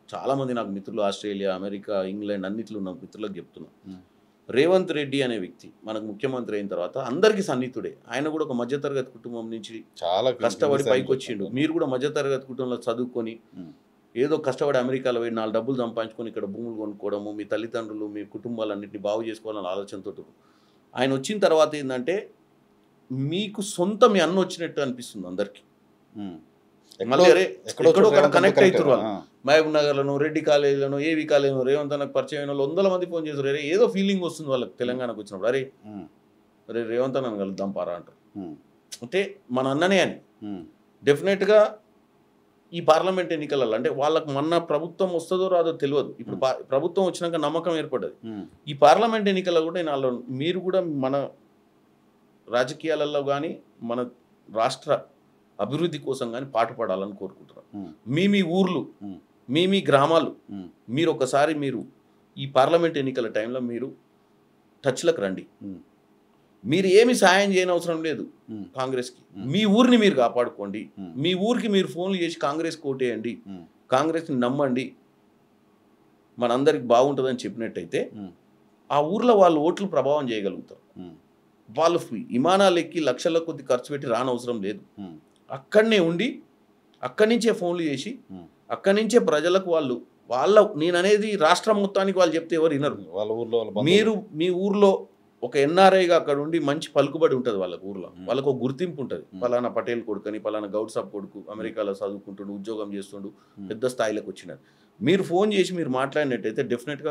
చాలా మంది నాకు మిత్రులు ఆస్ట్రేలియా అమెరికా ఇంగ్లాండ్ అన్నిట్లో ఉన్న మిత్రులకు చెప్తున్నా
ఉమ్.
రేవంత్ రెడ్డి అనే వ్యక్తి మనకు ముఖ్యమంత్రి అయిన తర్వాత అందరికీ సన్నిహితుడే ఆయన కూడా ఒక మధ్యతరగతి కుటుంబం నుంచి
చాలా
కష్టపడి
క్రిటిసిజం
పైకి వచ్చిండు మీరు కూడా మధ్యతరగతి కుటుంబంలో చదువుకొని
ఉమ్.
ఏదో కష్టపడి అమెరికాలో పోయి నాలుగు డబ్బులు సంపాదించుకొని ఇక్కడ భూములు కొనుక్కోవడము మీ తల్లిదండ్రులు మీ కుటుంబాలన్నింటినీ బాగు చేసుకోవాలన్న ఆలోచనతో ఆయన వచ్చిన తర్వాత ఏంటంటే మీకు సొంత మీ అన్న వచ్చినట్టు అనిపిస్తుంది అందరికి
ఉమ్.
మళ్ళీ
ఎక్కడో-
అరే
ఎక్కడో
ఎక్కడో
చోట
ఒకడ
రేవంత్
connect
కరెక్టే.
అవుతుర్రు వాళ్ళు.
ఆ,
మహబూబ్ నగర్లను రెడ్డి కాలేజీలను ఏవి కాలేజీలను రేవంత్ అన్నకు పరిచయం అయిన వాళ్ళు వందల మంది ఫోన్ చేశారు అరే ఏదో ఫీలింగ్ వస్తుంది వాళ్ళకి తెలంగాణకు వచ్చినప్పుడు అరే
ఉమ్.
అరే రేవంత్ అన్నను కలుద్దాం పారా అంటారు
ఉమ్.
అంటే మన అన్ననే అని
ఉమ్.
డెఫినెట్గా ఈ పార్లమెంట్ ఎన్నికలలో అంటే వాళ్ళకి మొన్న ప్రభుత్వం వస్తుందో రాదో తెలియదు ఇప్పుడు పా- ప్రభుత్వం వచ్చినాక నమ్మకం ఏర్పడ్డది
ఉమ్.
ఈ పార్లమెంట్ ఎన్నికల్లో కూడా నేను వాళ్ళ మీరు కూడా మన రాజకీయాలలో కానీ మన రాష్ట్ర అభివృద్ధి కోసం కానీ పాటుపడాలని కోరుకుంటున్నాను
ఉమ్.
మీ మీ ఊర్లు
ఉమ్.
మీ మీ గ్రామాలు
ఉమ్.
మీరు ఒకసారి మీరు ఈ పార్లమెంట్ ఎన్నికల టైంలో మీరు టచ్లకు రండి
ఉమ్.
మీరు ఏమి సాయం చేయని అవసరం లేదు
ఉమ్.
కాంగ్రెస్కి
Hmm.
మీ ఊరిని మీరు కాపాడుకోండి
Hmm.
మీ ఊరికి మీరు ఫోన్లు చేసి కాంగ్రెస్ కోటేయండి
ఉమ్.
కాంగ్రెస్ని నమ్మండి మనందరికి బాగుంటుందని చెప్పినట్టయితే
ఉమ్.
ఆ ఊర్లో వాళ్ళు ఓట్లు ప్రభావం చేయగలుగుతారు
ఉమ్.
వాళ్ళు విమానాలు ఎక్కి లక్షల కొద్ది ఖర్చు పెట్టి రానవసరం లేదు
ఉమ్.
అక్కడనే ఉండి అక్కడి నుంచే ఫోన్లు చేసి
ఉమ్.
అక్కడి నుంచే ప్రజలకు వాళ్ళు వాళ్ళ నేను అనేది రాష్ట్రం మొత్తానికి వాళ్ళు చెప్తే ఎవరు వినరు
వాళ్ళ ఊర్లో వాళ్ళ బంధువులు.
మీరు మీ ఊర్లో ఒక ఎన్ఆర్ఐగా అక్కడ ఉండి మంచి పలుకుబడి ఉంటుంది వాళ్ళకి ఊర్లో
Hmm.
వాళ్ళకు ఒక గుర్తింపు ఉంటుంది
Hmm.
పలానా పటేల్ కొడుకని పలానా గౌడ్ సాబ్ కొడుకు అమెరికాలో చదువుకుంటుండు ఉద్యోగం చేస్తుండు
Hmm.
పెద్ద స్థాయిలోకి వచ్చినారు మీరు ఫోన్ చేసి మీరు మాట్లాడినట్టయితే డెఫినెట్గా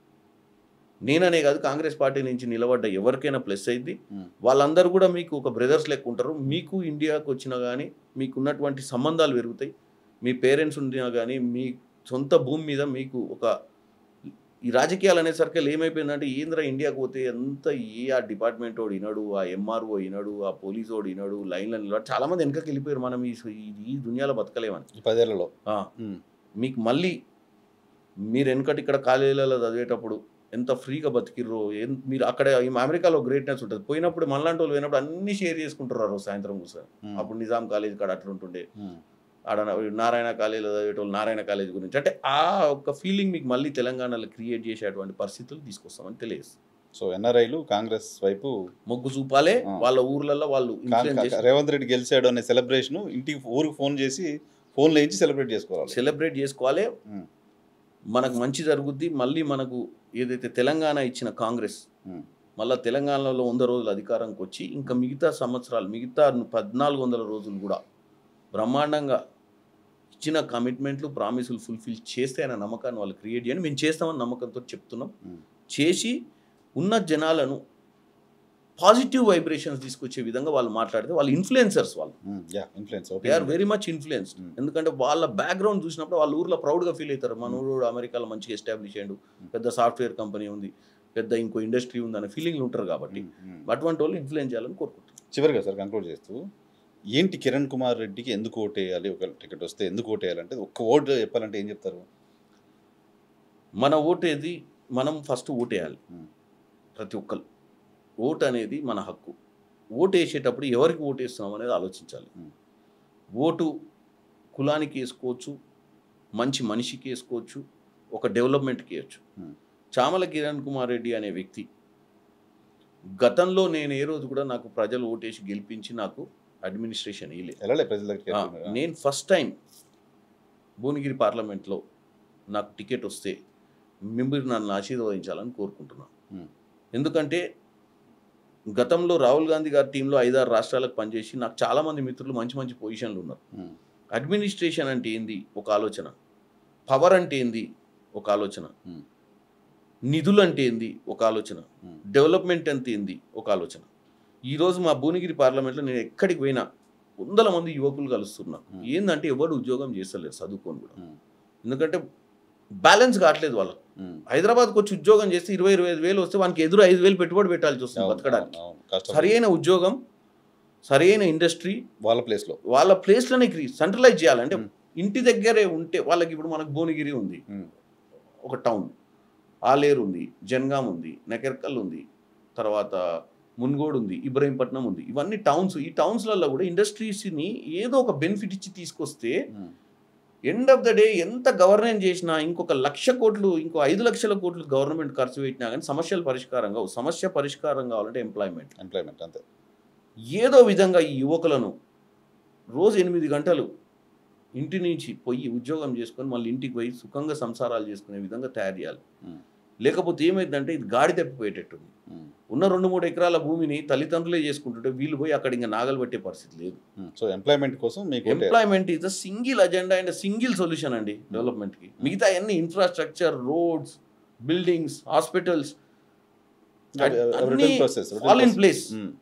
నేననే కాదు కాంగ్రెస్ పార్టీ నుంచి నిలబడ్డ ఎవరికైనా ప్లస్ అయింది
ఉమ్.
వాళ్ళందరూ కూడా మీకు ఒక బ్రదర్స్ లెక్క ఉంటారు మీకు ఇండియాకు వచ్చినా కానీ మీకు ఉన్నటువంటి సంబంధాలు పెరుగుతాయి మీ పేరెంట్స్ ఉండినా కానీ మీ సొంత భూమి మీద మీకు ఒక ఈ రాజకీయాలు అనే సర్కిల్ ఏమైపోయిందంటే ఏంద్ర ఇండియాకు పోతే ఎంత ఏ ఆ డిపార్ట్మెంట్ వాడు వినడు ఆ ఎంఆర్ఓ వినడు ఆ పోలీస్ వాడు వినడు లైన్లో నిలబడి చాలా మంది వెనకకి వెళ్ళిపోయారు మనం ఈ ఈ- ఈ దునియాలో బతకలేమని
ఈ పదేళ్లలో
ఆ,
ఉమ్.
మీకు మళ్ళీ మీరు వెనకటి ఇక్కడ కాలేజీలలో చదివేటప్పుడు ఎంత ఫ్రీగా బతికిర్రో ఏం మీరు అక్కడ ఈ అమెరికాలో గ్రేట్నెస్ ఉంటుంది పోయినప్పుడు మనలాంటి వాళ్ళు పోయినప్పుడు అన్ని షేర్ చేసుకుంటారు ఆ రోజు సాయంత్రం కూర్చొని
ఉమ్.
అప్పుడు నిజాం కాలేజ్ కాడ అట్లా ఉంటుండే
ఉమ్.
ఆడ నారాయణ కాలేజీలో చదివేటోళ్ళు నారాయణ కాలేజ్ గురించి అంటే ఆ ఒక్క ఫీలింగ్ మీకు మళ్ళీ తెలంగాణలో క్రియేట్ చేసేటువంటి పరిస్థితులు తీసుకొస్తామని తెలియదు
సో ఎన్ఆర్ఐలు కాంగ్రెస్ వైపు
మొగ్గు చూపాలే
ఆ.
వాళ్ళ ఊర్లలో వాళ్ళు
కా-
ఇన్ఫ్లుయెన్స్
కా-
చేసి
రేవంత్ రెడ్డి గెలిచాడు అనే సెలబ్రేషన్ ఇంటికి ఊరికి ఫోన్ చేసి ఫోన్ లేంచి సెలబ్రేట్ చేసుకోవాలి
సెలబ్రేట్ చేసుకోవాలి
ఉమ్.
మనకు మంచి జరుగుద్ది మళ్ళీ మనకు ఏదైతే తెలంగాణ ఇచ్చిన కాంగ్రెస్
ఉమ్.
మళ్ళీ తెలంగాణలో వంద రోజులు అధికారంకి వచ్చి ఇంకా మిగతా సంవత్సరాలు మిగతా పద్నాలుగు వందల రోజులు కూడా బ్రహ్మాండంగా ఇచ్చిన కమిట్మెంట్లు ప్రామిసులు ఫుల్ఫిల్ చేస్తే అనే నమ్మకాన్ని వాళ్ళు క్రియేట్ చేయండి మేము చేస్తామని నమ్మకంతో చెప్తున్నాం
ఉమ్.
చేసి ఉన్న జనాలను పాజిటివ్ వైబ్రేషన్స్ తీసుకొచ్చే విధంగా వాళ్ళు మాట్లాడితే వాళ్ళు ఇన్ఫ్లుయెన్సర్స్ వాళ్ళు
um. Yeah influence
they are very much influenced
Mm.
ఎందుకంటే వాళ్ళ బ్యాక్గ్రౌండ్ చూసినప్పుడు వాళ్ళ ఊర్లో ప్రౌడ్గా ఫీల్ అవుతారు మన ఊరు అమెరికాలో మంచిగా ఎస్టాబ్లిష్ అయ్యాడు పెద్ద సాఫ్ట్వేర్ కంపెనీ ఉంది పెద్ద ఇంకో ఇండస్ట్రీ ఉంది అనే ఫీలింగ్లు ఉంటారు కాబట్టి అటువంటి వాళ్ళు ఇన్ఫ్లుయెన్స్ చేయాలని కోరుకుంటున్నాను
చివరిగా సార్ కంక్లూడ్ చేస్తూ ఏంటి కిరణ్ కుమార్ రెడ్డికి ఎందుకు ఓటేయాలి ఒక టికెట్ వస్తే ఎందుకు ఓటేయాలంటే ఒక్క ఓటు చెప్పాలంటే ఏం చెప్తారు
మన ఓటేది మనం ఫస్ట్ ఓటేయాలి
Mm.
ప్రతి ఒక్కరు ఓటు అనేది మన హక్కు ఓటు వేసేటప్పుడు ఎవరికి ఓటు వేస్తున్నాం అనేది ఆలోచించాలి
Mm.
ఓటు కులానికి వేసుకోవచ్చు మంచి మనిషికి వేసుకోవచ్చు ఒక డెవలప్మెంట్కి వేయచ్చు
Mm.
చామల కిరణ్ కుమార్ రెడ్డి అనే వ్యక్తి గతంలో నేను ఏ రోజు కూడా నాకు ప్రజలు ఓటేసి గెలిపించి నాకు అడ్మినిస్ట్రేషన్ ఇవ్వలేదు
వెళ్ళలే ప్రజల దగ్గరికి
ఆ,
వెళ్తున్నారు.
నేను ఫస్ట్ టైం భువనగిరి పార్లమెంట్లో నాకు టికెట్ వస్తే మీరు నన్ను ఆశీర్వదించాలని కోరుకుంటున్నాను
Hmm.
ఎందుకంటే గతంలో రాహుల్ గాంధీ గారి టీంలో ఐదారు రాష్ట్రాలకు పనిచేసి నాకు చాలామంది మిత్రులు మంచి మంచి పొజిషన్లు ఉన్నారు
ఉమ్.
అడ్మినిస్ట్రేషన్ అంటే ఏంది ఒక ఆలోచన పవర్ అంటే ఏంది ఒక ఆలోచన
Hmm.
నిధులు అంటే ఏంది ఒక ఆలోచన
ఉమ్.
డెవలప్మెంట్ అంటే ఏంది ఒక ఆలోచన ఈరోజు మా భువనగిరి పార్లమెంట్లో నేను ఎక్కడికి పోయినా వందల మంది యువకులు కలుస్తున్నా
Hmm.
ఏందంటే ఎవడు ఉద్యోగం చేస్తలేరు చదువుకొని కూడా
ఉమ్.
ఎందుకంటే బ్యాలెన్స్ కావట్లేదు వాళ్ళకి
ఉమ్.
హైదరాబాద్కి వచ్చి ఉద్యోగం చేస్తే ఇరవై ఇరవై ఐదు వేలు వస్తే వానికి ఎదురు ఐదు వేలు పెట్టుబడి పెట్టాల్సి వస్తుంది
అవును,
బతకడానికి
అవును, అవును. కష్టం.
సరైన ఉద్యోగం సరైన ఇండస్ట్రీ
వాళ్ళ ప్లేస్ లో
వాళ్ళ ప్లేస్లోనే సెంట్రలైజ్ చేయాలి అంటే
Hmm.
ఇంటి దగ్గరే ఉంటే వాళ్ళకి ఇప్పుడు మనకు భువనగిరి ఉంది
ఉమ్.
ఒక టౌన్ ఆలేరు ఉంది జన్గాం ఉంది నెకెర్కల్ ఉంది తర్వాత మున్గోడు ఉంది ఇబ్రహీంపట్నం ఉంది ఇవన్నీ టౌన్స్ ఈ టౌన్స్లలో కూడా ఇండస్ట్రీస్ని ఏదో ఒక బెనిఫిట్ ఇచ్చి తీసుకొస్తే
um.
End of the day ఎంత గవర్నెన్స్ చేసినా ఇంకొక లక్ష కోట్లు ఇంకో ఐదు లక్షల కోట్లు గవర్నమెంట్ ఖర్చు పెట్టినా కానీ సమస్యలు పరిష్కారం కావు సమస్య పరిష్కారం కావాలంటే ఎంప్లాయ్మెంట్
ఎంప్లాయ్మెంట్ అంతే
ఏదో విధంగా ఈ యువకులను రోజు ఎనిమిది గంటలు ఇంటి నుంచి పోయి ఉద్యోగం చేసుకొని మళ్ళీ ఇంటికి పోయి సుఖంగా సంసారాలు చేసుకునే విధంగా తయారు చేయాలి
ఉమ్.
లేకపోతే ఏమైందంటే ఇది గాడి తప్పిపోయేటట్టుంది
ఉమ్.
ఉన్న రెండు మూడు ఎకరాల భూమిని తల్లిదండ్రులే చేసుకుంటుంటే వీళ్ళు పోయి అక్కడ ఇంకా నాగలు పట్టే పరిస్థితి లేదు
ఉమ్. సో ఎంప్లాయ్మెంట్ కోసం మీకు ఒకటే.
Employment is a single agenda and single solution అండి డెవలప్మెంట్కి మిగతా అన్ని ఇన్ఫ్రాస్ట్రక్చర్ రోడ్స్ బిల్డింగ్స్ హాస్పిటల్స్
అవి- అవి
అన్నీ
written process, written
all in
process.
Place
um.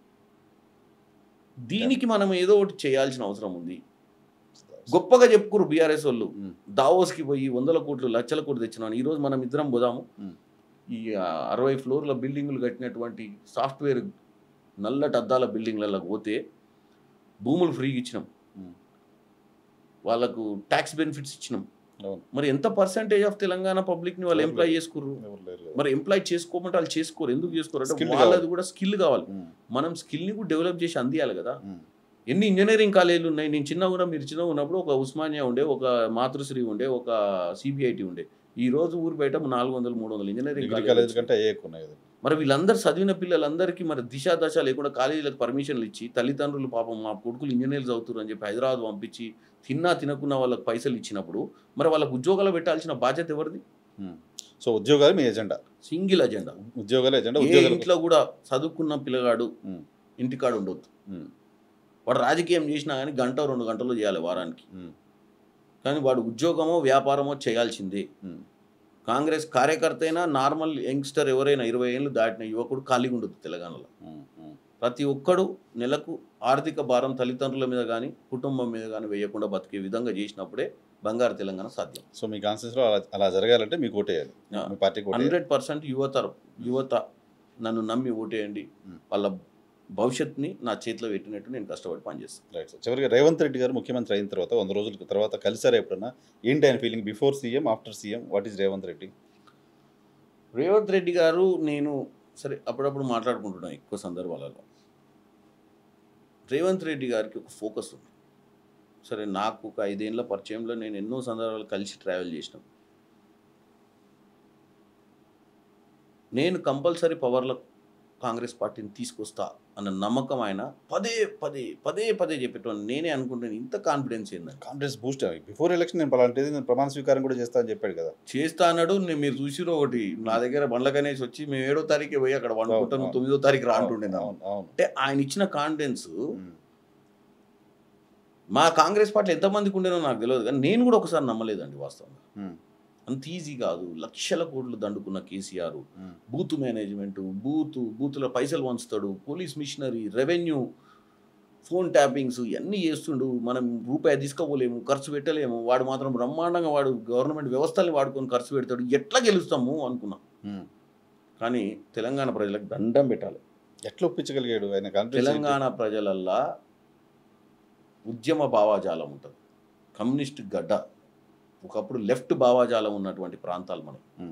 దీనికి మనం ఏదో ఒకటి చేయాల్సిన అవసరం ఉంది గొప్పగా చెప్పుకోరు బీఆర్ఎస్ వాళ్ళు
ఉమ్.
దావోస్కి పోయి వందల కోట్లు లక్షల కోట్లు తెచ్చినాను ఈరోజు మనం ఇద్దరం పోదాము
ఉమ్.
ఈ ఆ, అరవై ఫ్లోర్ల బిల్డింగులు కట్టినటువంటి సాఫ్ట్వేర్ నల్లటి అద్దాల బిల్డింగ్లలో పోతే భూములు ఫ్రీగా ఇచ్చినాం
ఉమ్.
వాళ్ళకు ట్యాక్స్ బెనిఫిట్స్ ఇచ్చినాం
అవును.
మరి ఎంత పర్సంటేజ్ ఆఫ్ తెలంగాణ పబ్లిక్ని వాళ్ళు
ఎవరు
ఎంప్లాయ్
లేరు.
చేసుకుర్రు
ఎవరు లేరు కదా.
మరి ఎంప్లాయ్ చేసుకోమంటే వాళ్ళు చేసుకోరు ఎందుకు చేసుకోరు అంటే
Skill
వాళ్ళది
కావాలి.
కూడా స్కిల్ కావాలి
ఉమ్.
మనం స్కిల్ని కూడా డెవలప్ చేసి అందియాలి కదా
ఉమ్.
ఎన్ని ఇంజనీరింగ్ కాలేజీలు ఉన్నాయి నేను చిన్నగా ఉన్న మీరు చిన్నగా ఉన్నప్పుడు ఒక ఉస్మానియా ఉండే ఒక మాతృశ్రీ ఉండే ఒక సిబిఐటి ఉండే ఈ రోజు ఊరు బయట నాలుగు వందలు మూడు వందలు ఇంజనీరింగ్
డిగ్రీ కాలేజ్
కాలేజ్
కంటే ఏ ఎక్కువ ఉన్నాయి కదా
మరి వీళ్ళందరూ చదివిన పిల్లలందరికీ మరి దిశ దశ లేకుండా కాలేజీలకు పర్మిషన్లు ఇచ్చి తల్లిదండ్రులు పాపం మా కొడుకులు ఇంజనీర్స్ అవుతారు అని చెప్పి హైదరాబాద్ పంపించి తిన్నా తినకున్న వాళ్ళకి పైసలు ఇచ్చినప్పుడు మరి వాళ్ళకు ఉద్యోగాలు పెట్టాల్సిన బాధ్యత ఎవరిది
ఉమ్. సో ఉద్యోగాలు మీ ఎజెండా
సింగిల్ అజెండా
ఉద్యోగాలు ఎజెండా
ఏ
ఉద్యోగాలు
ఇంట్లో కూడా చదువుకున్న పిల్లగాడు
ఉమ్.
ఇంటికాడు ఉండొద్దు
ఉమ్.
వాడు రాజకీయం చేసినా కానీ గంట రెండు గంటలు చేయాలి వారానికి
ఉమ్.
కానీ వాడు ఉద్యోగమో వ్యాపారమో చేయాల్సిందే
ఉమ్.
కాంగ్రెస్ కార్యకర్త అయినా నార్మల్ యంగ్స్టర్ ఎవరైనా ఇరవై ఏళ్ళు దాటిన యువకుడు ఖాళీగా ఉండదు తెలంగాణలో
ఉమ్. ఉమ్.
ప్రతి ఒక్కడు నెలకు ఆర్థిక భారం తల్లిదండ్రుల మీద కానీ కుటుంబం మీద కానీ వేయకుండా బతికే విధంగా చేసినప్పుడే బంగారు తెలంగాణ సాధ్యం
సో మీ కాన్స్టిట్యూన్సీలో అలా అలా జరగాలంటే మీకు ఓటేయాలి
ఆ.
మీ పార్టీకి ఓటేయాలి
హండ్రెడ్ పర్సెంట్ యువత యువత నన్ను నమ్మి ఓటేయండి
మ్.
వాళ్ళ భవిష్యత్తుని నా చేతిలో పెట్టినట్టు నేను కష్టపడి పనిచేస్తాను
రైట్ సార్ చివరిగా రేవంత్ రెడ్డి గారు ముఖ్యమంత్రి అయిన తర్వాత వంద రోజుల తర్వాత కలిసారా ఎప్పుడన్నా ఏంటి ఆయన feeling before CM after CM what is Revanth Reddy
Revanth Reddy గారు నేను సరే అప్పుడప్పుడు మాట్లాడుకుంటున్నాను ఎక్కువ సందర్భాలలో రేవంత్ రెడ్డి గారికి ఒక ఫోకస్ ఉంది సరే నాకు ఒక ఐదేళ్ల పరిచయంలో నేను ఎన్నో సందర్భాలు కలిసి ట్రావెల్ చేసినాం నేను కంపల్సరీ పవర్లో కాంగ్రెస్ పార్టీని తీసుకొస్తా అన్న నమ్మకం ఆయన పదే పదే పదే పదే చెప్పేటోని నేనే అనుకుంటాను ఇంత కాన్ఫిడెన్స్ ఏందని
కాంగ్రెస్ బూస్ట్ బిఫోర్ ఎలక్షన్ నేను అలాంటిది నేను ప్రమాణ స్వీకారం కూడా చేస్తా అని చెప్పాడు కదా
చేస్తా అన్నాడు నేను మీరు చూసిరో ఒకటి నా దగ్గర బండ్ల గణేష్ వచ్చి మేము ఏడో తారీఖు పోయి అక్కడ వండుకుంటాను
అవును.
తొమ్మిదో తారీఖు రా అంటుండే నాకు.
అవును అవును
అంటే ఆయన ఇచ్చిన కాన్ఫిడెన్స్
ఉమ్.
మా కాంగ్రెస్ పార్టీ ఎంతమందికి ఉండేనో నాకు తెలియదు కానీ నేను కూడా ఒకసారి నమ్మలేదండి వాస్తవంగా
ఉమ్.
అంత ఈజీ కాదు లక్షల కోట్లు దండుకున్న KCR
um.
Booth management booth బూత్లో పైసలు వంచుతాడు police machinery revenue phone tappings ఇవన్నీ చేస్తుండు మనం రూపాయి తీసుకోపోలేము ఖర్చు పెట్టలేము వాడు మాత్రం బ్రహ్మాండంగా వాడు గవర్నమెంట్ వ్యవస్థల్ని వాడుకొని ఖర్చు పెడతాడు ఎట్లా గెలుస్తాము అనుకున్నాం
ఉమ్.
కానీ తెలంగాణ ప్రజలకు దండం పెట్టాలి
ఎట్లా ఒప్పించగలిగాడు ఆయన కాన్ఫిడెన్స్
తెలంగాణ ప్రజలల్లా ఉద్యమ భావాజాలం ఉంటుంది కమ్యూనిస్ట్ గడ్డ ఒకప్పుడు లెఫ్ట్ భావాజాలం ఉన్నటువంటి ప్రాంతాలు మనం
ఉమ్.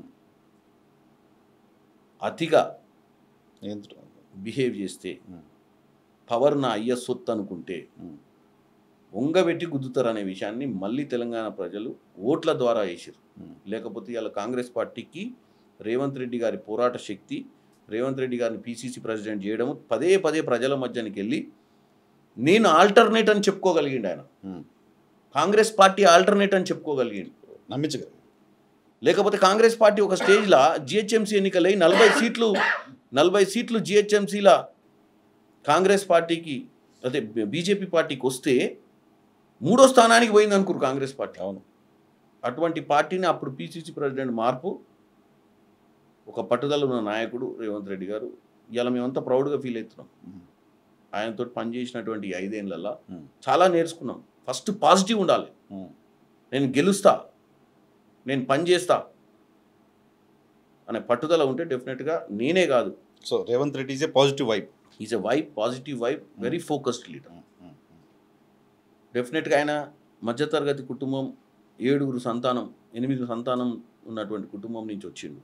అతిగా
ఏంటి?
బిహేవ్ చేస్తే
ఉమ్.
పవర్ నా అయ్య సొత్తు అనుకుంటే
ఉమ్.
వంగబెట్టి గుద్దుతారు అనే విషయాన్ని మళ్ళీ తెలంగాణ ప్రజలు ఓట్ల ద్వారా వేసారు
ఉమ్.
లేకపోతే ఇలా కాంగ్రెస్ పార్టీకి రేవంత్ రెడ్డి గారి పోరాట శక్తి రేవంత్ రెడ్డి గారిని పీసీసీ ప్రెసిడెంట్ చేయడం పదే పదే ప్రజల మధ్యానికి వెళ్ళి నేను ఆల్టర్నేట్ అని చెప్పుకోగలిగిండు ఆయన
ఉమ్.
కాంగ్రెస్ పార్టీ ఆల్టర్నేట్ అని చెప్పుకోగలిగిండు
నమ్మించగలిగాడు
లేకపోతే కాంగ్రెస్ పార్టీ ఒక స్టేజ్లో జిహెచ్ఎంసీ ఎన్నికలై నలభై సీట్లు నలభై సీట్లు జిహెచ్ఎంసీల కాంగ్రెస్ పార్టీకి అదే బీజేపీ పార్టీకి వస్తే మూడో స్థానానికి పోయింది అనుకోరు కాంగ్రెస్ పార్టీ
అవును
అటువంటి పార్టీని అప్పుడు పిసిసి ప్రెసిడెంట్ మార్పు ఒక పట్టుదల ఉన్న నాయకుడు రేవంత్ రెడ్డి గారు ఇలా మేమంతా ప్రౌడ్గా ఫీల్ అవుతున్నాం
ఉమ్.
ఆయనతో పనిచేసినటువంటి ఈ ఐదేళ్లలో
ఉమ్.
చాలా నేర్చుకున్నాం ఫస్ట్ పాజిటివ్ ఉండాలి
ఉమ్.
నేను గెలుస్తా నేను పని చేస్తా అనే పట్టుదల ఉంటే డెఫినెట్గా నేనే కాదు
so Revanth Reddy is a positive vibe
is a vibe positive vibe very focused leader డెఫినెట్గా ఆయన మధ్యతరగతి కుటుంబం ఏడుగురు సంతానం ఎనిమిది సంతానం ఉన్నటువంటి కుటుంబం నుంచి వచ్చిండు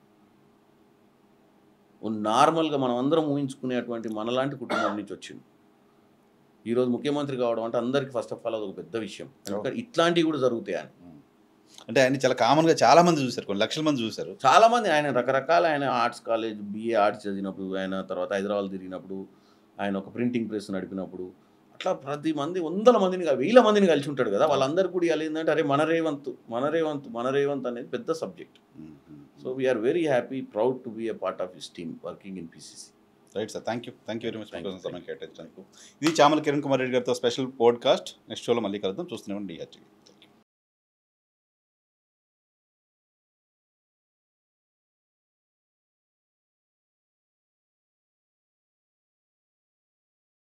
ఓ నార్మల్గా మనం అందరం ఊహించుకునేటువంటి మనలాంటి కుటుంబం నుంచి వచ్చిండు ఈరోజు ముఖ్యమంత్రి కావడం అంటే అందరికీ ఫస్ట్ ఆఫ్ ఆల్ అది ఒక పెద్ద విషయం ఎందుకంటే ఇట్లాంటివి కూడా జరుగుతాయి అని
అంటే ఆయన చాలా కామన్గా చాలా మంది చూశారు కొన్ని లక్షల మంది చూశారు
చాలా మంది ఆయన రకరకాల ఆయన ఆర్ట్స్ కాలేజ్ బిఏ ఆర్ట్స్ చదివినప్పుడు ఆయన తర్వాత హైదరాబాద్ తిరిగినప్పుడు ఆయన ఒక ప్రింటింగ్ ప్రెస్ నడిపినప్పుడు అట్లా ప్రతి మంది వందల మందిని కా- వేల మందిని కలిసి ఉంటాడు కదా వాళ్ళందరూ కూడా ఇవాళ ఏంటంటే అరే మన రేవంత్ మన రేవంత్ మన రేవంత్ అనేది పెద్ద subject so we're very happy proud to be a part of his team working in PCC
right sir thank you thank you very much
Thank you.
సమయం కేటాయించినందుకు ఇది చామల కిరణ్ కుమార్ రెడ్డి గారితో స్పెషల్ పోడ్కాస్ట్ నెక్స్ట్ షోలో మళ్ళీ కలుద్దాం చూస్తూనే ఉండి డిహెచ్వి